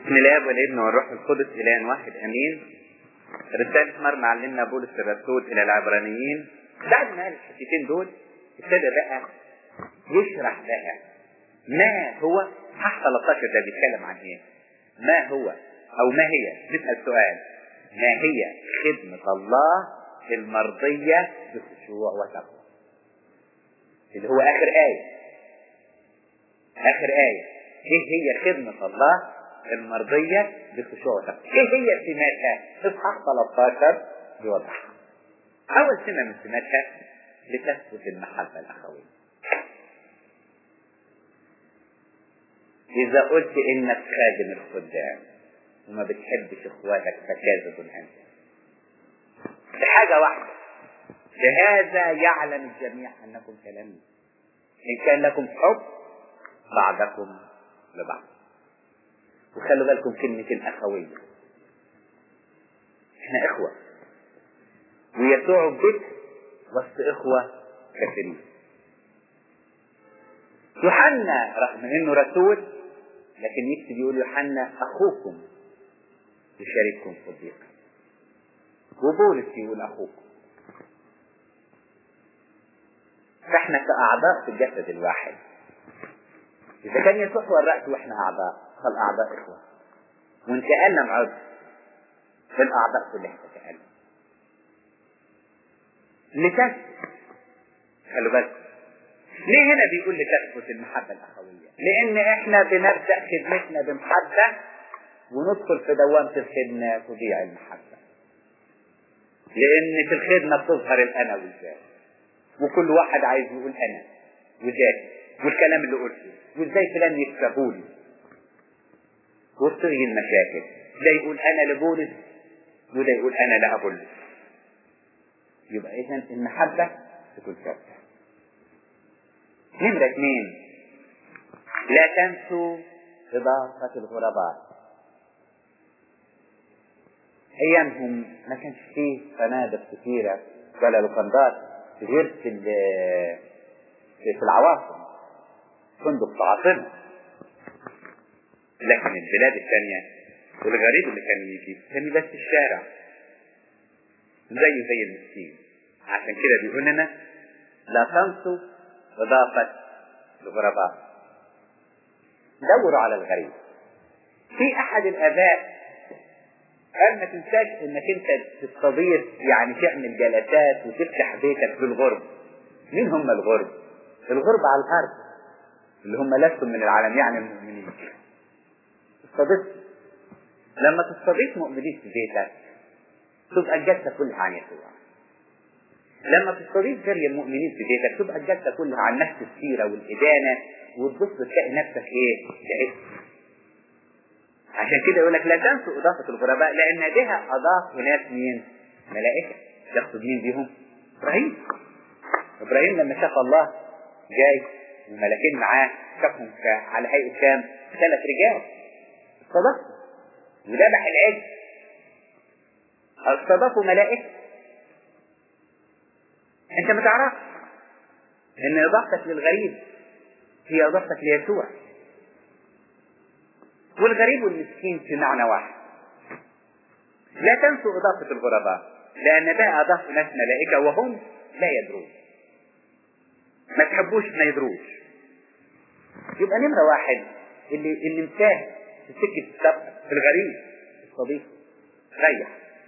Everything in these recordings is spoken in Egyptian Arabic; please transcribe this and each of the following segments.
بسم الله والابن والروح القدس إله واحد أمين رسالة مرمى علمنا بولس الرسول إلى العبرانيين بعد ما قال الحتتين دول ابتدى بقى يشرح بقى ما هو صح 13 ده بيتكلم عن ايه؟ ما هو او ما هي نسأل سؤال ما هي خدمة الله المرضية بخشوع وتقوى اللي هو آخر آية آخر آية إيه هي خدمة الله المرضية بخشوع وتقوى إيه هي سماتها إصحاح 13 بيوضحها أول سمة من سماتها لتثبت المحبة الأخوية إذا قلت إنك خادم الخدام وما بتحبش إخواتك فكاذب أنت بحاجة واحدة بهذا يعلم الجميع أنكم تلاميذ إن كان لكم حب بعضكم لبعض وخلوا بالكم كلمة الأخوية إحنا إخوة ويسوع بك وسط إخوة كثيرين يوحنا رغم انه رسول لكن يكتب يقول يوحنا اخوكم يشارككم في الضيق وبولس يقول اخوكم فاحنا كاعضاء في الجسد الواحد اذا كان يسوع هو الراس واحنا اعضاء فالاعضاء اخوه وان تالم عضو فالاعضاء كلها تتالم لتثبت خلوا بالكم ليه هنا بيقول لتثبت المحبة الأخوية؟ لأن إحنا بنبدأ خدمتنا بمحبة وندخل في دوامة الخدمة تضيع المحبة. لأن في الخدمة بتظهر الأنا والذات. وكل واحد عايز يقول أنا وذاتي والكلام اللي قلته وإزاي فلان يكسبوني. وبتيجي المشاكل ده يقول أنا لبولس وده يقول أنا لأبولس. يبقى إذا المحبة تكون ثابتة. نمرة اثنين لا تنسوا إضافة الغرباء أيامهم ما كانش فيه فنادق كثيرة ولا لوكندات غير في في العواصم فندق في عاصمة لكن البلاد الثانية والغريب اللي كان يجي كان بس الشارع زيه زي المسكين عشان كده بيقول لنا لا تنسوا إضافة الغرباء دوروا على الغريب في أحد الآباء قال ما تنساش إنك أنت تستضيف يعني تعمل جلسات وتفتح بيتك في الغرب مين هم الغرب؟ الغرب على الأرض اللي هم لستم من العالم يعني المؤمنين استضيف لما تستضيف مؤمنين في بيتك تبقى الجلسة كلها عن يسوع لما تستضيف غير المؤمنين في بيتك تبقى الجلسة كلها عن نفس السيرة والإدانة وتبص تلاقي نفسك إيه؟ تعبت. عشان كده يقول لك لا تنسوا إضافة الغرباء لأن بها أضاف ناس مين؟ ملائكة. يقصد مين بيهم؟ إبراهيم. إبراهيم لما شاف الله جاي والملاكين معاه شافهم على هيئة كام؟ ثلاث رجال. استضافوا وذبح العجل. استضافوا ملائكة. انت ما تعرفش ان اضافتك للغريب هي اضافتك ليسوع والغريب والمسكين في معنى واحد لا تنسوا اضافة الغرباء لان بقى اضاف ناس ملائكة وهم لا يدرون ما تحبوش ما يدروش يبقى نمرة واحد اللي اللي مساه في سكة السبق في الغريب الصديق ريح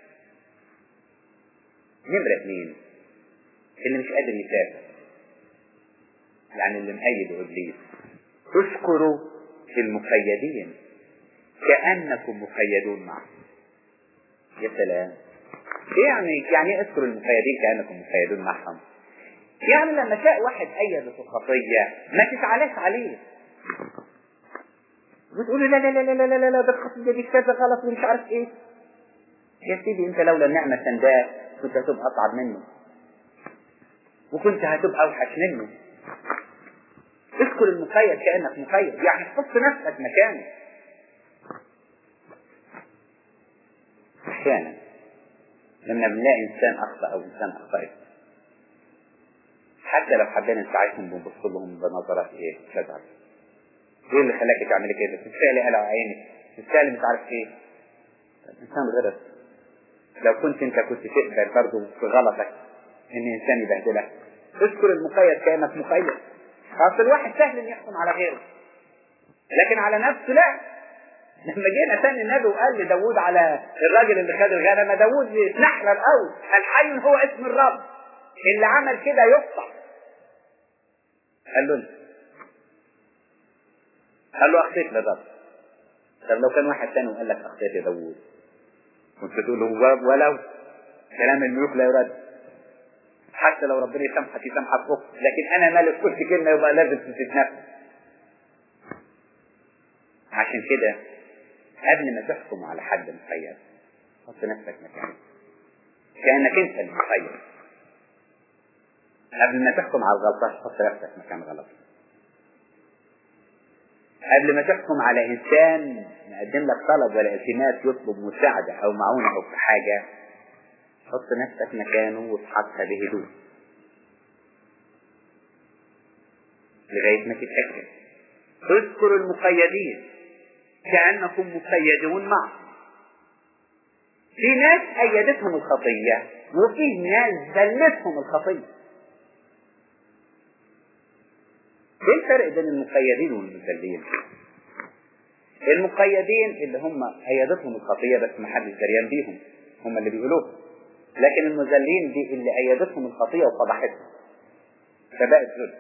نمرة اثنين اللي مش قادر يسافر يعني اللي مقيد ابليس اشكروا المقيدين كانكم مقيدون معه يا سلام يعني يعني ايه اذكروا المقيدين كانكم مقيدون معهم يعني لما تلاقي واحد ايد في الخطيه ما تتعلاش عليه وتقول له لا لا لا لا لا لا لا ده الخطيه دي كذا غلط ومش عارف ايه يا سيدي انت لولا النعمه سنداه كنت هتبقى اصعب منه وكنت هتبقى اوحش منه اذكر المقيد كانك مقيد يعني حط نفسك مكانه احيانا لما بنلاقي انسان اخطا او انسان اخطات حتى لو حبينا نساعدهم بنبص لهم بنظرات ايه شجر ايه اللي خلاك تعملي كده تتسالي على عينك تستاهل مش عارف ايه الانسان غلط لو كنت انت كنت تقبل برضه في غلطك ان انسان يبهدلك اذكر المقيد كانك مقيد اصل الواحد سهل ان يحكم على غيره لكن على نفسه لا لما جينا ثاني النبي وقال لداوود على الراجل اللي خد الغنم داوود نحلة الاول الحي هو اسم الرب اللي عمل كده يقطع قال له انت قال له اخطيت لدرب طب لو كان واحد ثاني وقال لك اخطيت يا داوود كنت تقول له ولو كلام الملوك لا يرد حتى لو ربنا يسامحك يسامحك فوق لكن انا مالك كل كلمه يبقى لازم تتنفس عشان كده قبل ما تحكم على حد مخير حط نفسك مكانه كانك انت المخير قبل ما تحكم على الغلطه حط نفسك مكان غلط قبل ما تحكم على انسان مقدم لك طلب ولا التماس يطلب مساعده او معونه او في حاجه حط نفسك مكانه وافحصها بهدوء لغايه ما تتاكد اذكروا المقيدين كأنكم مقيدون معه في ناس أيدتهم الخطية وفي ناس ذلتهم الخطية ايه الفرق بين المقيدين والمذلين المقيدين اللي هم أيدتهم الخطية بس ما حدش دريان بيهم هم اللي بيقولوها لكن المذلين دي اللي أيدتهم الخطية وفضحتهم فبقت ذل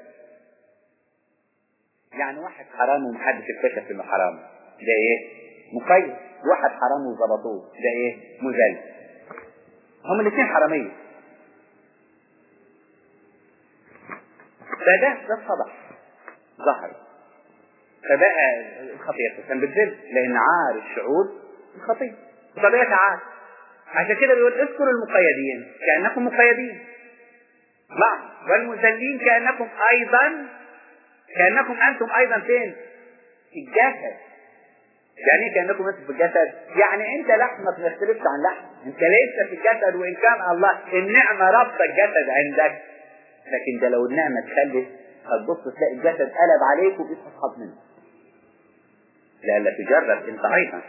يعني واحد حرام ومحدش اكتشف انه حرام ده ايه مقيد واحد حرام وظبطوه ده ايه مذل هم الاثنين حرامية فده ده الصبح ظهر فبقى الخطية كان بالذل لأن عار الشعوب الخطية بطبيعة عار عشان كده بيقول اذكروا المقيدين كأنكم مقيدين مع والمذلين كأنكم أيضا كأنكم أنتم أيضا فين؟ في الجسد يعني ايه كانكم انتم في الجسد؟ يعني انت لحمك ما يختلفش عن لحم، انت لسه في الجسد وان كان الله النعمه رابطه الجسد عندك، لكن ده لو النعمه اتخلت هتبص تلاقي الجسد قلب عليك وبقيت اصحاب منه. لألا تجرب انت ايضا.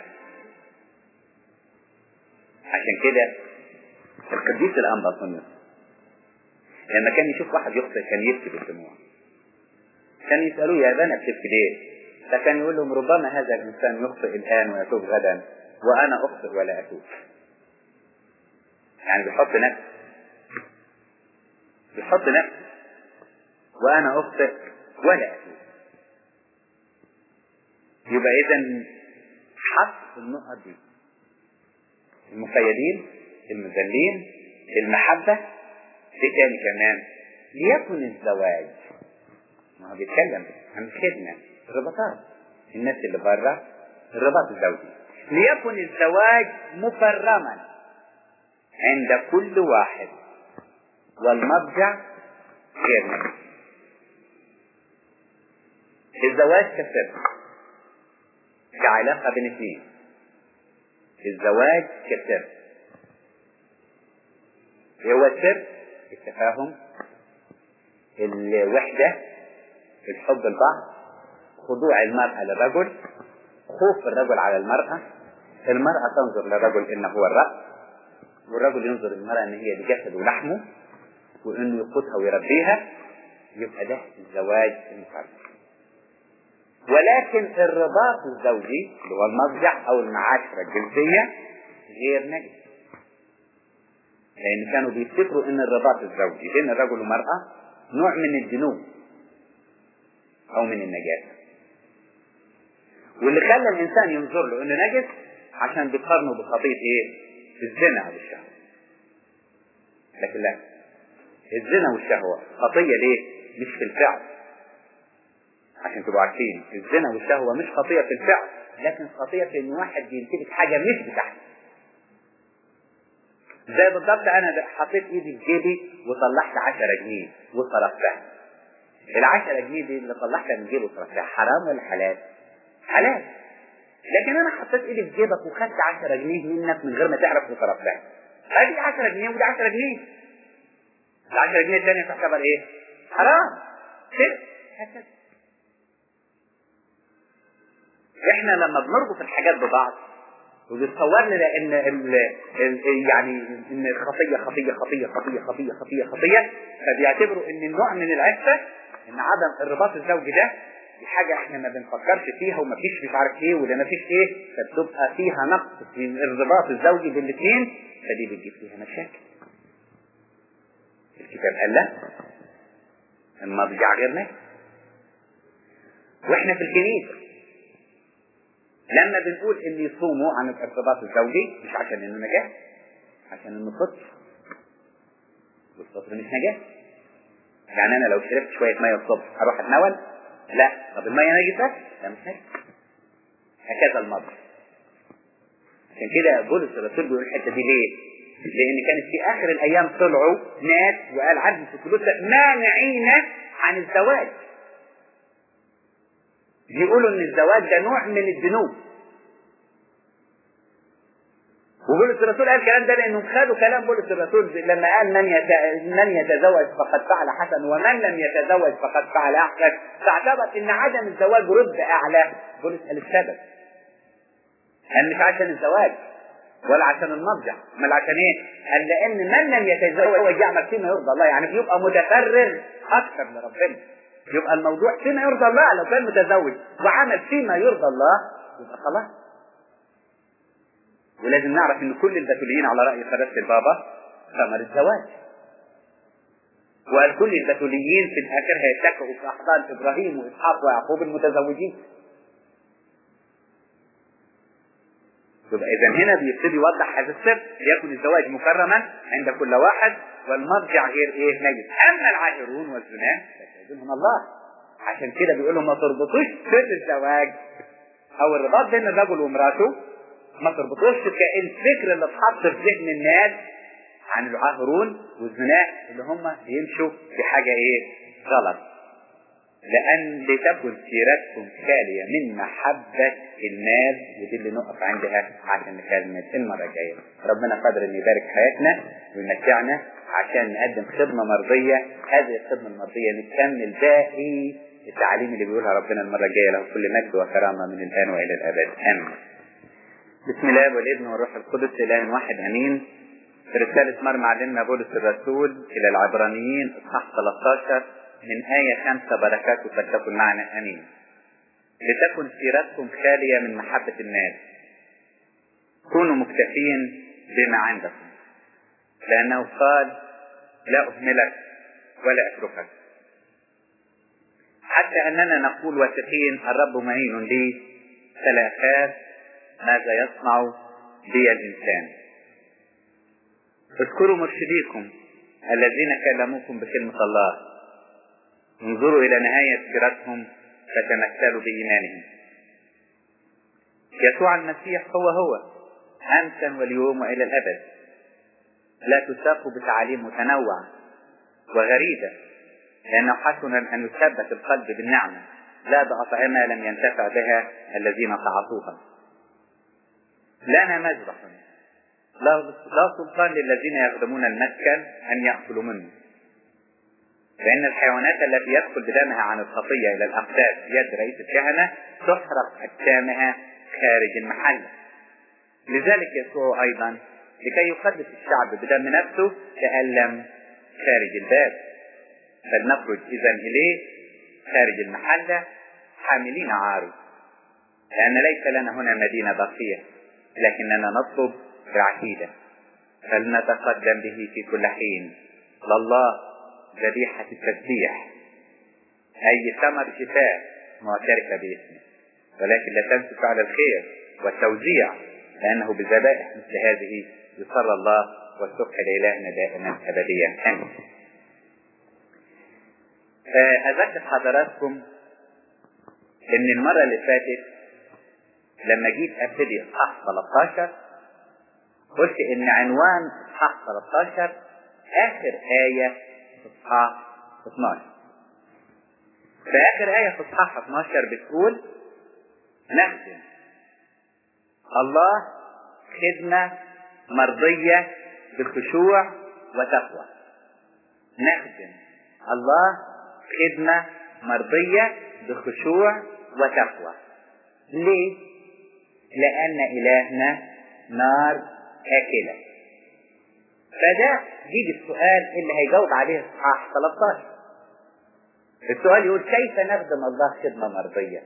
عشان كده القديس الانبا صنف لما كان يشوف واحد يخطئ كان يبكي بالدموع. كان يسألوه يا بنا بتبكي ليه؟ فكان يقول لهم ربما هذا الإنسان يخطئ الآن ويتوب غدا وأنا أخطئ ولا أتوب يعني بيحط نفسه بيحط نفسه وأنا أخطئ ولا أتوب يبقى إذا حط النقط دي المقيدين المذلين المحبة في تاني كمان ليكن الزواج ما هو بيتكلم عن الخدمة الرباطات الناس اللي بره الرباط الزوجي ليكن الزواج مكرما عند كل واحد والمضجع غير نجس الزواج كسر كعلاقة بين اثنين الزواج كسر هو السر التفاهم الوحدة الحب البعض خضوع المرأة للرجل خوف الرجل على المرأة المرأة تنظر للرجل انه هو الرأس والرجل ينظر للمرأة ان هي بجسد ولحمه وانه يقودها ويربيها يبقى ده الزواج المفرد ولكن الرباط الزوجي اللي هو المضجع او المعاشرة الجنسية غير نجس لان كانوا بيفتكروا ان الرباط الزوجي بين الرجل والمرأة نوع من الجنون او من النجاسة واللي خلى الانسان ينظر له انه نجس عشان بيقارنه بخطية ايه الزنا او الشهوة لكن لا الزنا والشهوة خطية ليه مش في الفعل عشان تبقوا عارفين الزنا والشهوة مش خطية في الفعل لكن خطية في ان واحد يمتلك حاجة مش بتاعته زي بالضبط انا حطيت ايدي في جيبي وطلعت 10 جنيه وصرفتها العشرة جنيه دي اللي طلعتها من جيبي وصرفتها حرام ولا حلال؟ حلال لكن انا حطيت ايدي في جيبك وخدت 10 جنيه منك من غير ما تعرف وصرفتها ادي 10 جنيه ودي 10 جنيه ال 10 جنيه الثانية تعتبر ايه؟ حرام كده هكذا احنا لما بنربط الحاجات ببعض وبيتصور لنا ان ال ال يعني ان الخطيه خطيه خطيه خطيه خطيه خطيه خطيه فبيعتبروا ان النوع من العفه ان عدم الرباط الزوجي ده دي حاجة احنا ما بنفكرش فيها ومفيش مش عارف ايه ولا مفيش ايه فبتبقى فيها نقص في الرباط الزوجي بين الاثنين فدي بتجيب فيها مشاكل. الكتاب قال لا المضجع غير نافع. واحنا في الكنيسة لما بنقول ان يصوموا عن الارتباط الزوجي مش عشان انه نجاح عشان انه فطر والفطر مش نجاح يعني انا لو شربت شويه ميه الصبح اروح اتناول لا طب الميه نجسه لا مش نجسه هكذا المضر عشان كده بولس الرسول بيقول الحته دي ليه؟ لان كانت في اخر الايام طلعوا ناس وقال عدل في كلوسة مانعين عن الزواج بيقولوا ان الزواج ده نوع من الذنوب وبولس الرسول قال الكلام ده لانهم خدوا كلام بولس الرسول لما قال من يت... من يتزوج فقد فعل حسن ومن لم يتزوج فقد فعل احسن فاعتبر ان عدم الزواج رد اعلى بولس قال السبب قال مش عشان الزواج ولا عشان المضجع امال عشان ايه؟ قال لان من لم يتزوج يعمل فيما يرضى الله يعني بيبقى متفرغ اكثر لربنا يبقى الموضوع فيما يرضى الله لو كان متزوج وعمل فيما يرضى الله يبقى خلاص ولازم نعرف ان كل البتوليين على رأي قداسة البابا ثمر الزواج وقال كل البتوليين في الاخر هيتكئوا في احضان ابراهيم واسحاق ويعقوب المتزوجين يبقى اذا هنا بيبتدي يوضح هذا السر ليكن الزواج مكرما عند كل واحد والمرجع غير ايه نجس اما العاهرون والزنا فسيدهم الله عشان كده بيقول لهم ما تربطوش سر الزواج او الرباط بين الرجل ومراته ما تربطوش الفكر اللي اتحط في ذهن الناس عن العاهرون والزنا اللي هم بيمشوا في حاجة ايه غلط لأن لتكن سيرتكم خالية من محبة الناس ودي اللي نقف عندها عشان نكمل المرة الجاية ربنا قادر ان يبارك حياتنا ويمتعنا عشان نقدم خدمة مرضية هذه الخدمة المرضية نكمل باقي التعاليم اللي بيقولها ربنا المرة الجاية له كل مجد وكرامة من الآن وإلى الأبد آمين بسم الله والابن والروح القدس إله واحد أمين رسالة مرمى علمنا بولس الرسول إلى العبرانيين إصحاح 13 من آية خمسة بركاته فلتكن معنا أمين لتكن سيرتكم خالية من محبة الناس كونوا مكتفين بما عندكم لأنه قال لا أهملك ولا أتركك حتى أننا نقول واثقين الرب معين لي فلا أخاف ماذا يصنع بي الإنسان اذكروا مرشديكم الذين كلموكم بكلمة الله انظروا إلى نهاية سيرتهم فتمثلوا بإيمانهم يسوع المسيح هو هو أمسا واليوم وإلى الأبد لا تساق بتعاليم متنوعة وغريبة لأنه حسن أن يثبت القلب بالنعمة لا بأطعمة لم ينتفع بها الذين تعاطوها لنا مذبح لا سلطان للذين يخدمون المسكن أن يأكلوا منه لأن الحيوانات التي يدخل بدمها عن الخطية إلى الأقداس بيد رئيس الكهنة تحرق أجسامها خارج المحل لذلك يسوع أيضا لكي يقدس الشعب بدم نفسه تألم خارج الباب فلنخرج إذا إليه خارج المحلة حاملين عاره لأن ليس لنا هنا مدينة باقية لكننا نطلب رعيدا فلنتقدم به في كل حين لله ذبيحة التسبيح أي ثمر شفاء معترفة باسمه ولكن لا تنسوا فعل الخير والتوزيع لأنه بذبائح مثل هذه يصر الله والسبح لإلهنا دائما أبديا آمين أذكر حضراتكم إن المرة اللي فاتت لما جيت أبتدي إصحاح 13 قلت إن عنوان إصحاح 13 آخر آية في إصحاح 12 في آخر آية في إصحاح 12 بتقول نخدم الله خدمة مرضية بخشوع وتقوى نخدم الله خدمة مرضية بخشوع وتقوى ليه؟ لأن إلهنا نار آكلة فده يجي السؤال اللي هيجاوب عليه اصحاح 13 السؤال يقول كيف نخدم الله خدمة مرضية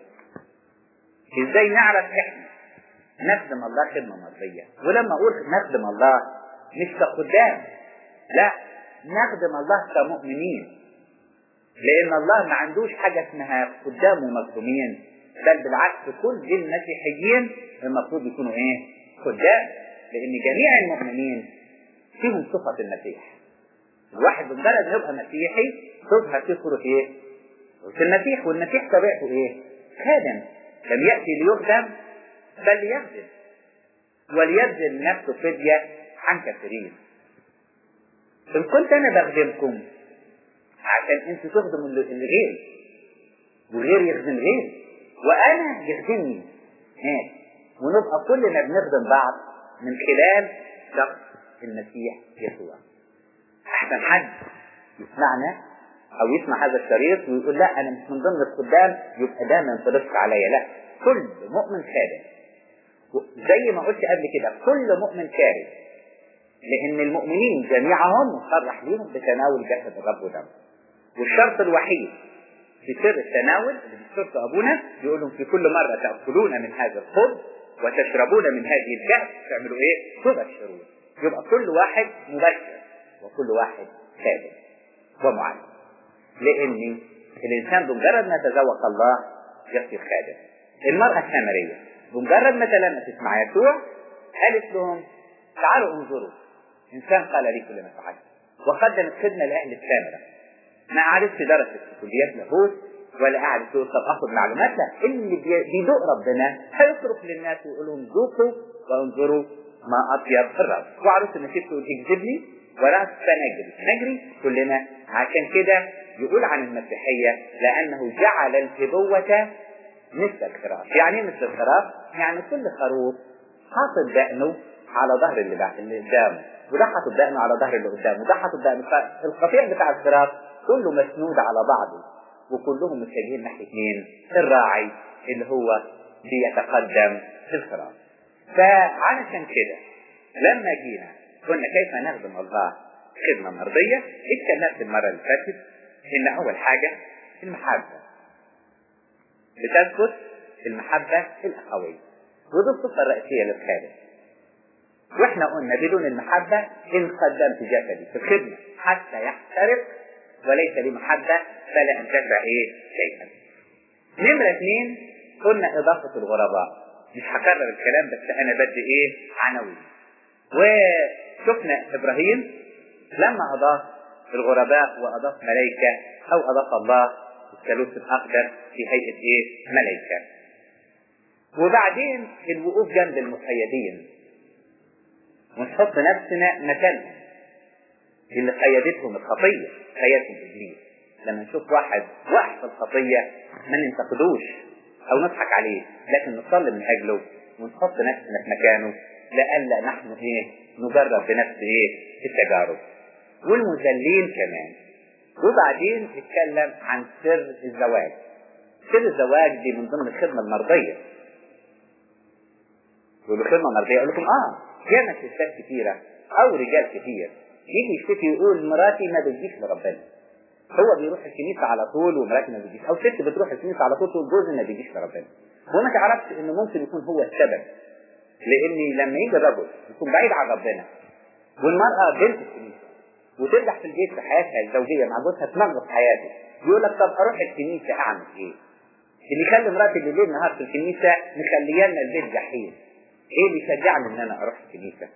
ازاي نعرف احنا نخدم الله خدمة مرضية ولما اقول نخدم الله مش كخدام لا نخدم الله كمؤمنين لان الله ما عندوش حاجة اسمها خدام ومخدومين بل بالعكس كل المسيحيين المفروض يكونوا ايه خدام لان جميع المؤمنين فيهم صفة المسيح الواحد بمجرد يبقى مسيحي تظهر فيه صورة ايه في المسيح والمسيح طبيعته ايه خادم لم يأتي ليخدم بل ليخدم وليبذل نفسه فدية عن كثيرين إن كنت أنا بخدمكم عشان أنتوا تخدموا الغير وغير يخدم غير وأنا يخدمني ها ونبقى كلنا بنخدم بعض من خلال شخص المسيح يسوع أحسن حد يسمعنا أو يسمع هذا الشريط ويقول لا أنا مش من ضمن الخدام يبقى ده ما ينطبقش عليا لا كل مؤمن خادم زي ما قلت قبل كده كل مؤمن كارث لأن المؤمنين جميعهم مصرح ليهم بتناول جسد الرب ودمه والشرط الوحيد في سر التناول اللي بيشرطه أبونا يقول لهم في كل مرة تأكلون من هذا الخبز وتشربون من هذه الكأس تعملوا إيه؟ تبشرون يبقى كل واحد مبشر وكل واحد خادم ومعلم لأن الإنسان بمجرد ما تذوق الله يصير خادم المرأة السامرية بمجرد ما تلمست مع يسوع قالت لهم تعالوا انظروا إنسان قال لي كل ما فعلت وقدمت خدمة لأهل السامرة ما عرفش درست في كليات لاهوت ولا قاعد تقول طب اخد معلومات لا اللي بيدوق ربنا هيصرف للناس ويقول لهم ذوقوا وانظروا ما اطيب الرب وعرفت ان كنت اكذبني ورأت فنجري نجري كلنا عشان كده يقول عن المسيحية لأنه جعل الهبوة مثل الخراف يعني مثل الخراف يعني كل خروف حاطط دقنه على ظهر اللي, بقى اللي قدامه وده حاطط دقنه على ظهر اللي قدامه وده حاطط دقنه القطيع بتاع الخراف كله مسنود على بعضه وكلهم متجهين ناحية مين؟ الراعي اللي هو بيتقدم في الخراف فعلشان كده لما جينا قلنا كيف نخدم الله خدمة مرضية اتكلمت المرة اللي فاتت ان اول حاجة المحبة بتثبت المحبة الاخوية ودي الصفة الرئيسية للخادم واحنا قلنا بدون المحبة ان قدمت جسدي في الخدمة حتى يحترق وليس لي محبة فلا انتفع ايه شيئا نمرة اثنين قلنا اضافة الغرباء مش هكرر الكلام بس انا بدي ايه عناوين وشفنا ابراهيم لما اضاف الغرباء واضاف ملائكة او اضاف الله الثالوث الاخضر في هيئة ايه ملائكة وبعدين الوقوف جنب المقيدين ونحط نفسنا مكانهم اللي قيدتهم الخطية قيدتهم ابليس لما نشوف واحد وقع في الخطية ما ننتقدوش او نضحك عليه لكن نصلي من اجله ونحط نفسنا في مكانه لئلا نحن ايه نجرب بنفس ايه التجارب والمذلين كمان وبعدين اتكلم عن سر الزواج سر الزواج دي من ضمن الخدمة المرضية يقولوا خدمة مرضية اقول لكم اه ياما ستات كتيرة او رجال كتير يجي يشتكي يقول مراتي ما بتجيش لربنا هو بيروح الكنيسة على طول ومراتي ما بتجيش او ست بتروح الكنيسة على طول تقول جوزي ما بيجيش لربنا هو ما تعرفش انه ممكن يكون هو السبب لان لما يجي الرجل يكون بعيد عن ربنا والمرأة بنت الكنيسة وترجع في البيت في حياتها الزوجية مع جوزها تنغص حياته يقول لك طب اروح الكنيسة اعمل ايه؟ اللي يخلي مراتي بالليل نهار في الكنيسة مخليانا البيت جحيم ايه اللي يشجعني ان انا اروح الكنيسة؟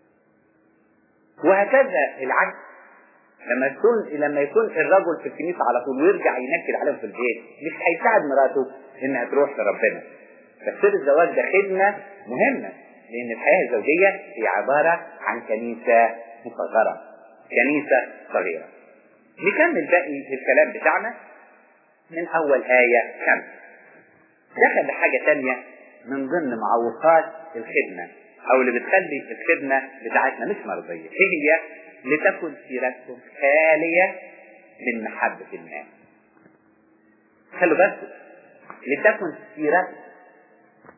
وهكذا العكس لما يكون لما يكون الرجل في الكنيسة على طول ويرجع ينكد عليهم في البيت مش هيساعد مراته انها تروح لربنا تفسير الزواج ده خدمة مهمة لأن الحياة الزوجية هي عبارة عن كنيسة مصغرة كنيسة صغيرة نكمل باقي الكلام بتاعنا من أول آية خمسة دخل لحاجة تانية من ضمن معوقات الخدمة أو اللي بتخلي الخدمة بتاعتنا مش مرضية إيه هي؟ لتكن سيرتكم خالية من محبة الناس خلوا بالكم لتكن سيرتكم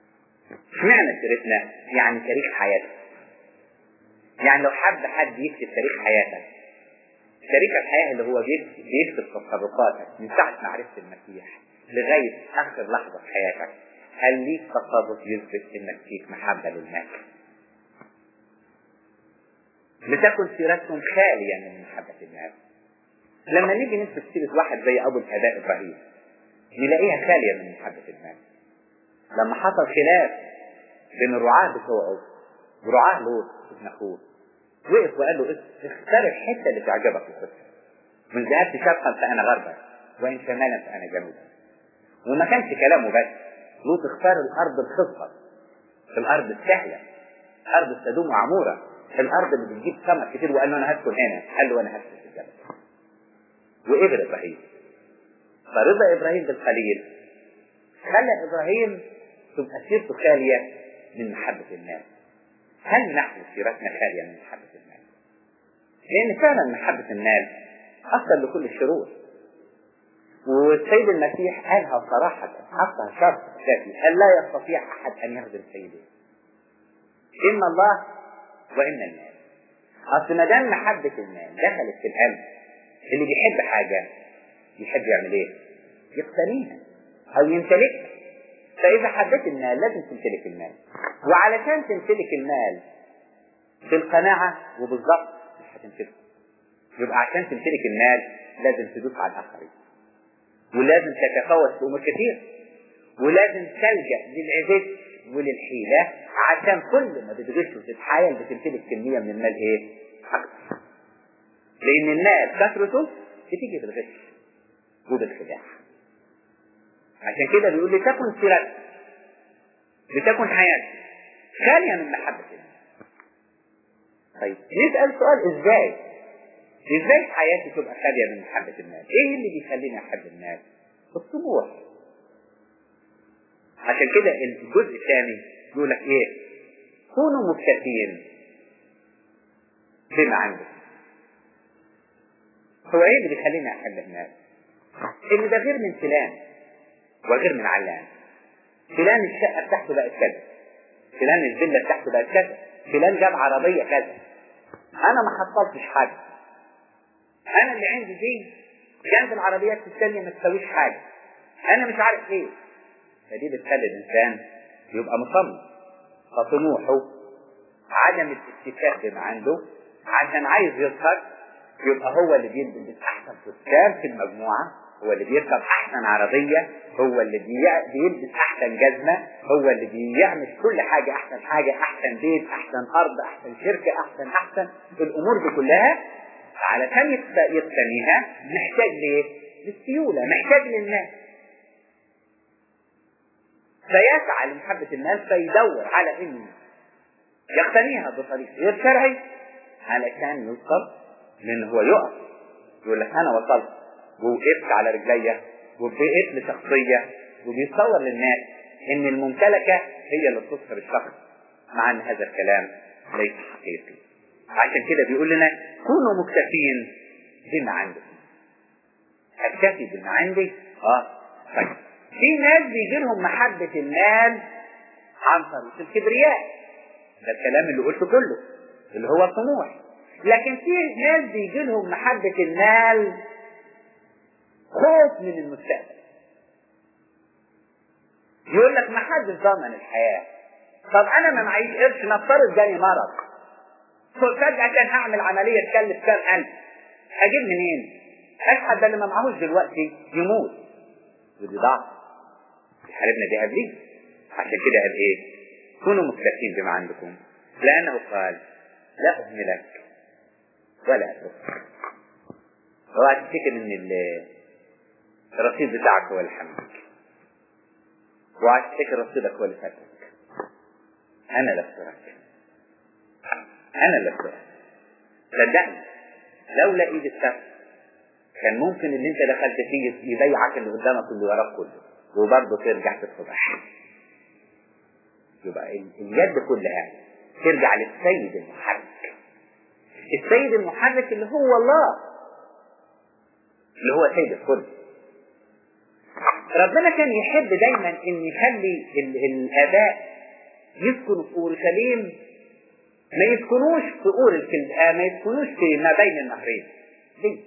اشمعنى سيرتنا يعني تاريخ حياتك يعني لو حب حد يكتب تاريخ حياتك تاريخ الحياة اللي هو بيكتب تصرفاتك من ساعة معرفة المسيح لغاية آخر لحظة في حياتك هل ليك تصرف يثبت انك فيك محبة للناس لتكن سيرتكم خالية من محبة الناس لما نيجي نمسك سيرة واحد زي أبو الآباء إبراهيم نلاقيها خالية من محبة الناس لما حصل خلاف بين الرعاة بتوعه ورعاة لوط ابن أخوه وقف وقال له اختار الحتة اللي تعجبك في القصة من ذهبت شرقا فأنا غربا وإن شمالا فأنا جنوبا وما كانش كلامه بس لوط اختار الأرض الخصبة الأرض السهلة أرض السدوم وعمورة الأرض اللي بتجيب ثمر كتير وقال له أنا هسكن هنا قال له أنا هسكن في الجبل وقبل إبراهيم فرضا إبراهيم بالقليل خلى إبراهيم تبقى سيرته خالية من محبة الناس هل نحن سيرتنا خالية من محبة الناس لأن فعلا محبة الناس أصل لكل الشرور والسيد المسيح قالها صراحة حطها شرط أساسي قال لا يستطيع أحد أن يخدم سيده إما الله وإما الناس أصل ما دام محبة الناس دخلت في القلب اللي بيحب حاجة يحب يعمل إيه؟ يقتنيها أو يمتلكها فإذا حبيت المال لازم تمتلك المال وعلشان تمتلك المال بالقناعة وبالضبط مش هتمتلكه يبقى عشان تمتلك المال لازم تدوس على الآخرين ولازم تتفوت في أمور كتير ولازم تلجأ للعبث وللحيلة عشان كل ما بتغش وتتحايل بتمتلك كمية من المال ايه؟ أكتر. لأن المال كثرته بتيجي بالغش وبالخداع. عشان كده بيقول لي تكن سيرتك لتكن حياتك خالية من محبة الله. طيب نسأل سؤال ازاي؟ ازاي حياتي تبقى خالية من محبة الناس؟ ايه اللي بيخليني احب الناس؟ الطموح. عشان كده الجزء الثاني يقول لك ايه؟ كونوا مكتفين بما عندك. هو ايه اللي بيخليني احب الناس؟ ان ده غير من فلان وغير من علان. فلان الشقه بتاعته بقت كذا. فلان الفيلا بتاعته بقت كذا. فلان جاب عربيه كذا. انا ما حصلتش حاجه. انا اللي عندي دي جنب العربيات الثانيه ما تساويش حاجه. انا مش عارف ايه. فدي بتخلي الانسان يبقى مصمم فطموحه عدم الاكتفاء بما عنده عشان عايز يظهر يبقى هو اللي بيلبس احسن فستان في المجموعه هو اللي بيركب احسن عربيه هو اللي بي- بيلبس احسن جزمه هو اللي بيعمل كل حاجه احسن حاجه احسن بيت احسن ارض احسن شركه احسن احسن الامور دي كلها علشان يقت- يقتنيها محتاج ليه؟ للسيوله محتاج للناس فيسعى لمحبة الناس فيدور على انه يقتنيها بطريق غير شرعي علشان يوصل لان هو يقف يقول لك انا وصلت ووقفت على رجليا وبقيت لشخصية وبيتصور للناس ان الممتلكة هي اللي بتظهر الشخص مع ان هذا الكلام ليس حقيقي عشان كده بيقول لنا كونوا مكتفين بما عندكم اكتفي بما عندي اه طيب في ناس بيجي لهم محبة المال عن طريق الكبرياء ده الكلام اللي قلته كله اللي هو الطموح لكن في ناس بيجي لهم محبة المال خوف من المستقبل يقول لك ما حدش ضامن الحياة طب انا ما معيش قرش نفترض جالي مرض فجأة كان هعمل عملية تكلف كام ألف هجيب منين؟ أشحد ده اللي ما معهوش دلوقتي يموت ودي ضعف حاربنا بها ابليس عشان كده قال ايه كونوا مكتفين بما عندكم لانه قال لا اهملك ولا اتركك اوعى تفتكر ان ال- الرصيد بتاعك هو اللي حملك اوعى تفتكر رصيدك هو اللي فاتك انا اللي اخترك انا اللي اخترك صدقني لولا ايد السبت كان ممكن اللي انت دخلت فيه يبيعك اللي قدامك واللي وراك كله وبرضه ترجع تتفضح يبقى ال- اليد كلها ترجع للسيد المحرك السيد المحرك اللي هو الله اللي هو سيد الكل ربنا كان يحب دايما ان يخلي ال- الاباء يسكنوا في اورشليم ما يسكنوش في اور الكل... آه ما يسكنوش في ما بين النهرين ليه؟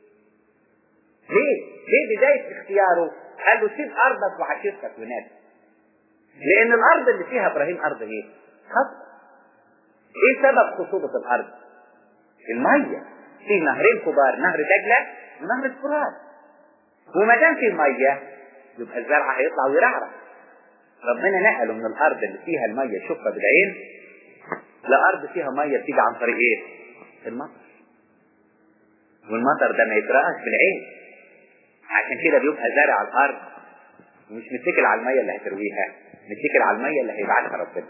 ليه؟ ليه بداية اختياره؟ قال له سيب أرضك وعشيرتك وناسك لأن الأرض اللي فيها إبراهيم أرض إيه؟ خصبة إيه سبب خصوبة الأرض؟ المية في نهرين كبار نهر دجلة ونهر الفرات وما دام في مية يبقى الزرع هيطلع ويرعرع ربنا نقله من الأرض اللي فيها المية يشوفها بالعين لأرض فيها مية بتيجي عن طريق إيه؟ المطر والمطر ده ما يترقش بالعين عشان كده بيبقى زارع الأرض ومش متكل على المية اللي هترويها متكل على المية اللي هيبعتها ربنا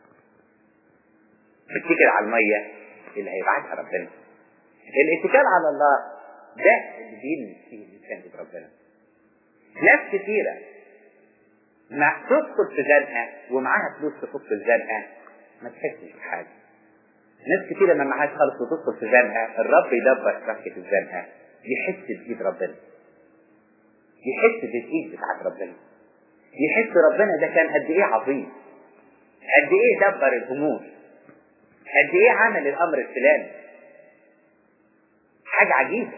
متكل على المية اللي هيبعتها ربنا الاتكال على الله ده اللي بيلمس فيه الإنسان بربنا ناس كثيرة ما تدخل في زنقة ومعاها فلوس تفك الزنقة ما تحسش بحاجة ناس كثيرة ما معهاش خالص وتدخل في زنقة الرب يدبر فكة الزنقة يحس بإيد ربنا يحس بالإيد بتاعت ربنا يحس ربنا ده كان قد إيه عظيم قد إيه دبر الأمور قد إيه عمل الأمر الفلاني حاجة عجيبة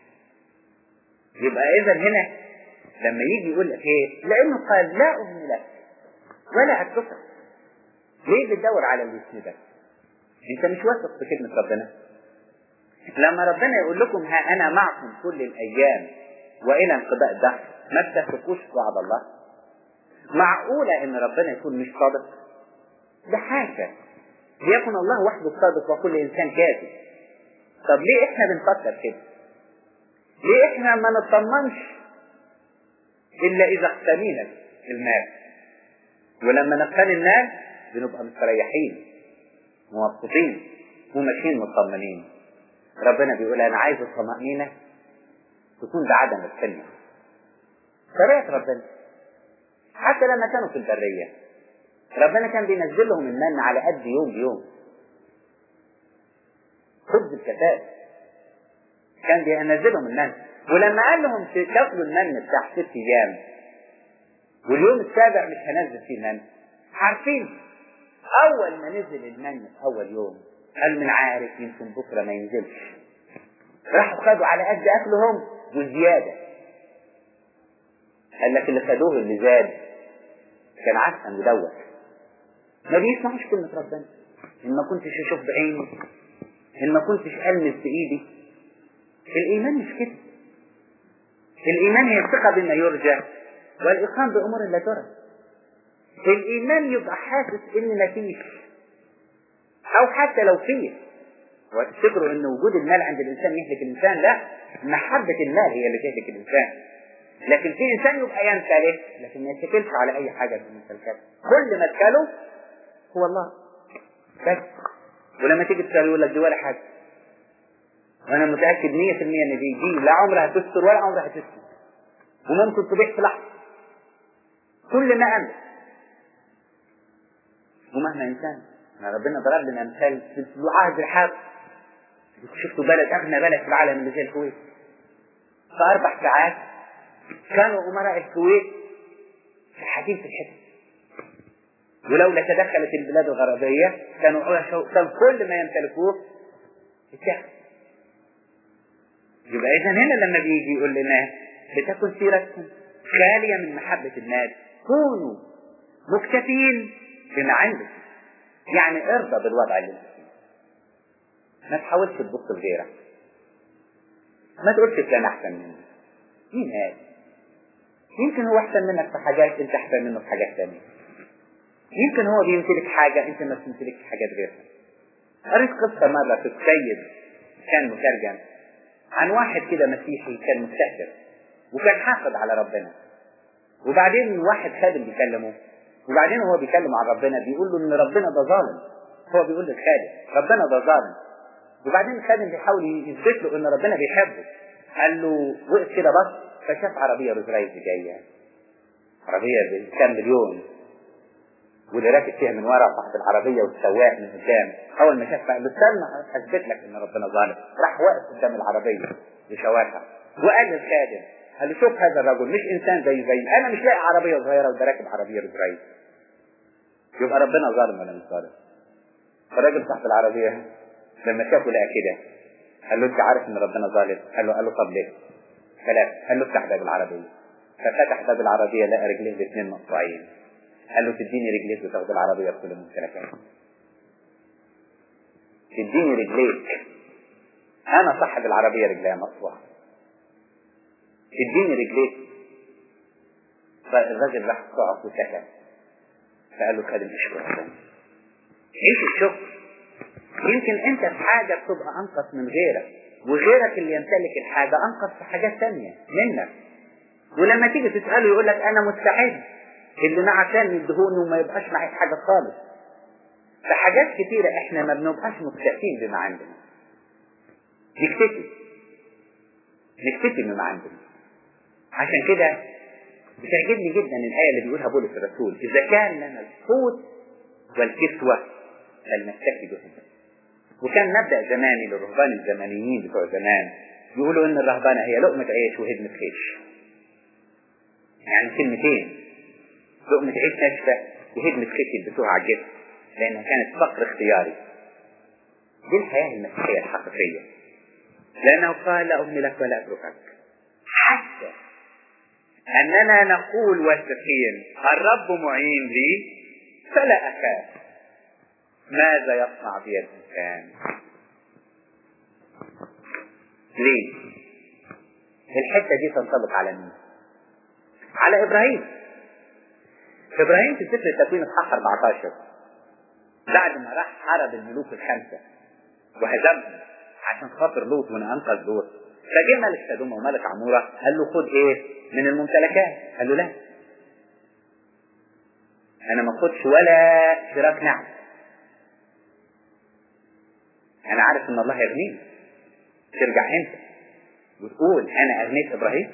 يبقى إذا هنا لما يجي يقول لك إيه لأنه قال لا أمي لك ولا أتركك ليه بتدور على اللي يسندك انت مش واثق في كلمة ربنا لما ربنا يقول لكم ها انا معكم كل الايام والى انقضاء الدهر ما تثقوش في وعد الله معقولة ان ربنا يكون مش صادق ده حاجة ليكن الله وحده الصادق وكل انسان كاذب طب ليه احنا بنفكر كده ليه احنا ما نطمنش الا اذا اقتنينا المال ولما نقتني المال بنبقى مستريحين مبسوطين وماشيين مطمنين ربنا بيقول انا عايز الطمأنينة تكون بعدم الكلمة طبيعة ربنا حتى لما كانوا في البرية ربنا كان بينزل لهم المن على قد يوم بيوم خبز الكتاب كان بينزل لهم المن ولما قال لهم تاكلوا المن بتاع ست ايام واليوم السابع مش هنزل فيه المن عارفين اول ما نزل المن في اول يوم قال من عارف يمكن بكره ما ينزلش راحوا خدوا على قد اكلهم وزياده قال لك اللي خدوه اللي زاد كان عسل مدوخ ما بيسمعوش كلمة ربنا إن ما كنتش أشوف بعيني إن ما كنتش ألمس بإيدي الإيمان مش كده الإيمان هي الثقة بما يرجى والإقام بأمور لا ترى الإيمان يبقى حاسس إن مفيش أو حتى لو فيه وتفتكروا إن وجود المال عند الإنسان يهلك الإنسان لا محبة المال هي اللي تهلك الإنسان لكن في إنسان يبقى يمتلك لكن ما يتكلش على أي حاجة من الممتلكات كل ما اتكله هو الله بس ولما تيجي تسأل يقول لك دي ولا حاجة وأنا متأكد 100% إن دي دي لا عمرها هتستر ولا عمرها هتستر وممكن تبيع في لحظة كل ما أملك ومهما إنسان ما ربنا ضرب لنا أمثال في العهد الحاضر شفتوا بلد أغنى بلد في العالم اللي زي الكويت في أربع ساعات كانوا أمراء الكويت حاجين في الحكم ولولا تدخلت البلاد الغربية كانوا كان كل ما يمتلكوه اتخذ يبقى إذا هنا لما بيجي يقول لنا لتكن سيرتكم خالية من محبة الناس كونوا مكتفين بما عندك يعني ارضى بالوضع اللي انت فيه ما تحاولش تبص لغيرك ما تقولش فلان احسن مني مين هذا يمكن هو احسن منك في حاجات انت احسن منه في حاجات ثانيه يمكن هو بيمتلك حاجة انت ما بتمتلكش حاجات غيرها قريت قصة مرة في السيد كان مترجم عن واحد كده مسيحي كان مستهتر وكان حاقد على ربنا وبعدين واحد خادم بيكلمه وبعدين هو بيكلم عن ربنا بيقول له ان ربنا ده ظالم هو بيقول للخادم ربنا ده ظالم وبعدين الخادم بيحاول يثبت له ان ربنا بيحبه قال له وقف كده بص فشاف عربيه روز رايز جايه عربيه بكام مليون واللي راكب فيها من ورا صاحب العربيه والسواق من قدام اول ما شاف قال له استنى اثبت لك ان ربنا ظالم راح واقف قدام العربيه وشواها وقال للخادم قال له شوف هذا الرجل مش انسان زي زي انا مش لاقي عربيه صغيره وده راكب عربيه روز رايز يبقى ربنا ظالم ولا مش ظالم الراجل صاحب العربية لما شافه لقى كده قال له انت عارف ان ربنا ظالم قال له قال له طب ليه ثلاثة قال له افتح باب العربية ففتح باب العربية لقى رجليه الاثنين مقطوعين قال له تديني رجليك وتاخد العربية بكل الممتلكات تديني رجليك انا صاحب العربية رجليها مقطوعة تديني رجليك فالراجل راح قعد وسكت فقال له خادم اشكر ربنا ايش الشكر يمكن انت في حاجة بتبقى انقص من غيرك وغيرك اللي يمتلك الحاجة انقص في حاجات تانية منك ولما تيجي تسأله يقول لك انا مستعد اللي معاه عشان يدهوني وما يبقاش معي حاجة خالص فحاجات كتيرة احنا ما بنبقاش مكتفين بما عندنا نكتفي نكتفي بما عندنا عشان كده بتعجبني جدا الآية اللي بيقولها بولس الرسول إذا كان لنا القوت والكسوة فلنكتفي بهم وكان مبدأ زماني للرهبان الزمنيين بتوع زمان يقولوا إن الرهبانة هي لقمة عيش وهدمة خيش يعني كلمتين لقمة عيش ناشفة وهدمة خيش يلبسوها على الجسم لأنها كانت فقر اختياري دي الحياة المسيحية الحقيقية لأنه قال لا أملك ولا أتركك حتى أننا نقول واثقين الرب معين لي فلا أخاف ماذا يصنع بي الإنسان ليه الحتة دي تنطبق على مين على إبراهيم إبراهيم في سفر التكوين اصحاح 14 بعد ما راح حارب الملوك الخمسة وهزمهم عشان خاطر لوط من أنقذ لوط فجه ملك سدوم وملك عمورة قال له خد ايه من الممتلكات قال له لا انا ما اخدش ولا شراك نعم انا عارف ان الله يغنيني ترجع انت وتقول انا اغنيت ابراهيم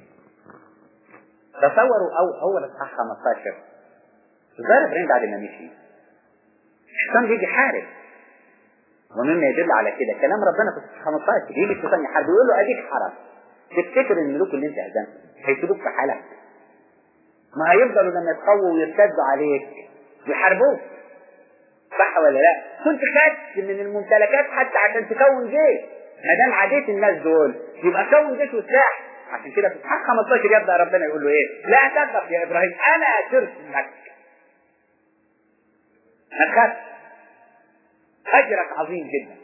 تصوروا او اول اصحاح 15 ظهر ابراهيم بعد ما مشي الشيطان بيجي حارب ومما يدل على كده كلام ربنا في 15 يجي الشيطان يحارب ويقول له اديك حرب تفتكر ان الملوك اللي انت هزمتهم هيسيبوك في حالك ما هيفضلوا لما يتقووا ويرتدوا عليك يحاربوك صح ولا لا؟ كنت خدت من الممتلكات حتى عشان تكون جيش ما دام عديت الناس دول يبقى كون جيش وسلاح عشان كده في اصحاح 15 يبدا ربنا يقول له ايه؟ لا تخف يا ابراهيم انا ترسمك ما تخافش أجرك عظيم جدا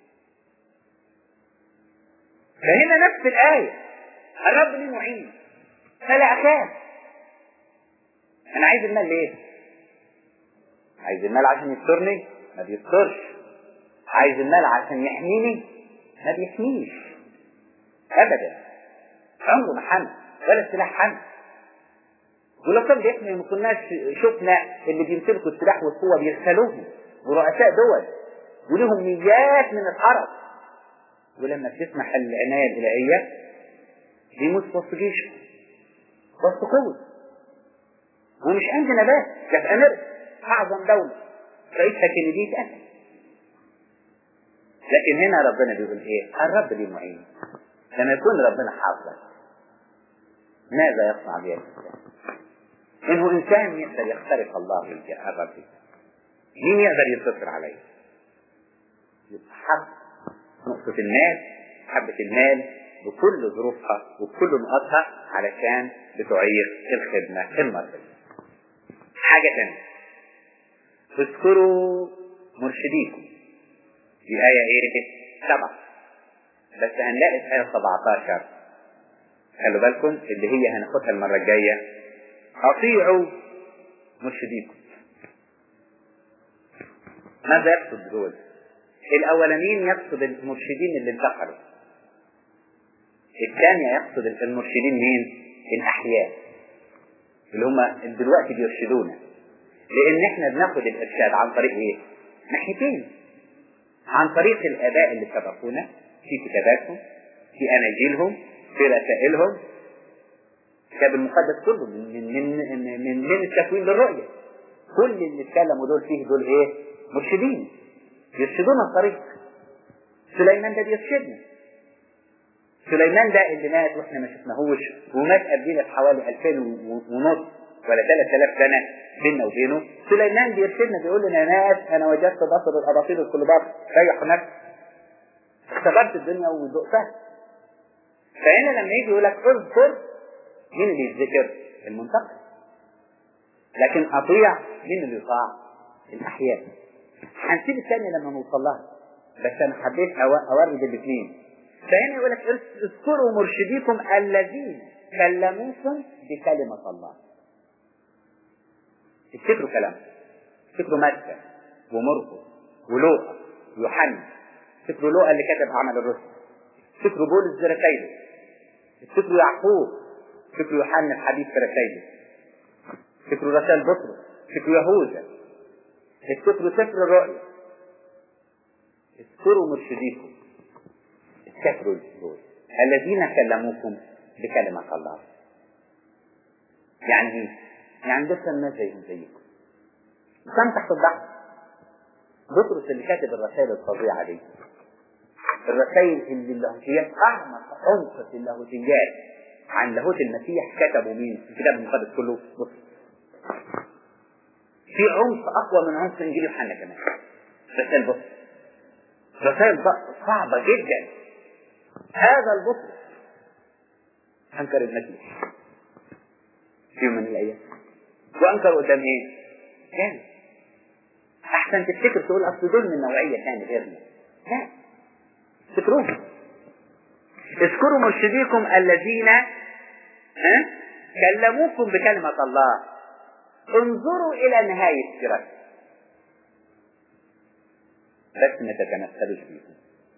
فهنا نفس الآية الرب لي معين فلا أخاف أنا عايز المال ليه؟ عايز المال عشان يسترني؟ ما بيسترش عايز المال عشان يحميني؟ ما بيحميش أبدا عمره ما حمى ولا السلاح حمى ولو كان بيحمي ما كناش شفنا اللي بيمتلكوا السلاح والقوة بيغسلوهم ورؤساء دول ولهم نيات من الحرب ولما بتسمح العناية الإلهية بيموت في وسط جيشه وسط قوة ومش عندنا بس ده في أمريكا أعظم دولة رئيسها كندي اتقتل لكن هنا ربنا بيقول إيه؟ الرب لي معين لما يكون ربنا حافظك ماذا يصنع به الإنسان؟ إنه إنسان يقدر يخترق الله الرب مين يقدر ينتصر عليه؟ يبقى حب نقطة المال حبة المال بكل ظروفها وبكل نقاطها علشان بتعيق الخدمة المرضية. حاجة تانية اذكروا مرشديكم دي آية ايه؟ سبعة بس هنلاقي في آية 17 خلوا بالكم اللي هي هناخدها المرة الجاية أطيعوا مرشديكم ماذا يقصد دول؟ الأولانيين يقصد المرشدين اللي انتقلوا الثانية يقصد المرشدين مين؟ الأحياء اللي هم دلوقتي بيرشدونا لأن احنا بناخد الإرشاد عن طريق إيه؟ ناحيتين عن طريق الآباء اللي سبقونا في كتاباتهم في أناجيلهم في رسائلهم الكتاب المقدس كله من من من من, من التكوين للرؤية كل اللي اتكلموا دول فيه دول ايه؟ مرشدين يرشدونا الطريق سليمان ده بيرشدنا سليمان ده اللي مات واحنا ما شفناهوش ومات قبلنا بحوالي 2000 ونص ولا 3000 سنة بيننا وبينه سليمان بيرشدنا بيقول لنا يا ناس أنا وجدت بصر الأباطيل الكلبات ريحوا نفسك اختبرت الدنيا وذقتها فهنا لما يجي يقول لك اذكر مين اللي يتذكر؟ المنتقم لكن أطيع مين اللي يطاع؟ الأحياء هنسيب الثانية لما نوصل لها بس أنا حبيت أورد الاثنين فهنا يقول لك اذكروا مرشديكم الذين كلموكم بكلمة الله افتكروا كلام افتكروا متى ومرقس ولوقا ويوحنا افتكروا لوقا اللي كتب أعمال الرسل افتكروا بولس برسايله افتكروا يعقوب افتكروا يوحنا الحبيب في رسايله افتكروا رسائل بطرس افتكروا يهوذا افتكروا سفر الرؤيا اذكروا مرشديكم افتكروا دول الذين كلموكم بكلمة الله يعني ايه؟ يعني دول الناس زيهم زيكم كم تحت الضغط بطرس اللي كاتب الرسائل الفظيعة دي الرسائل اللي اللاهوتيات أعمق عمق في اللاهوتيات عن لاهوت المسيح كتبوا مين؟ في الكتاب المقدس كله بطرس في عمق أقوى من عمق إنجيل يوحنا كمان رسائل بطرس رسائل صعبة جدا هذا البطرس أنكر المسيح في يوم من الأيام وأنكر قدام إيه؟ كان أحسن تفتكر تقول أصل دول من نوعية ثانية غيرنا لا افتكروهم اذكروا مرشديكم الذين ها كلموكم بكلمة الله انظروا إلى نهاية سيرتهم بس ما تتمثلوش بيهم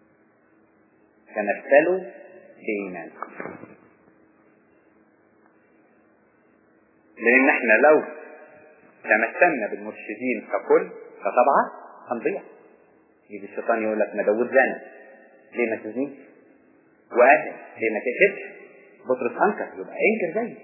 تمثلوا بإيمانكم لأن احنا لو تمثلنا بالمرشدين ككل فطبعا هنضيع يجي الشيطان يقول لك ما داوود زنى ليه ما تزنيش وقتل ليه ما تقتلش بطرس انكر يبقى انكر زيه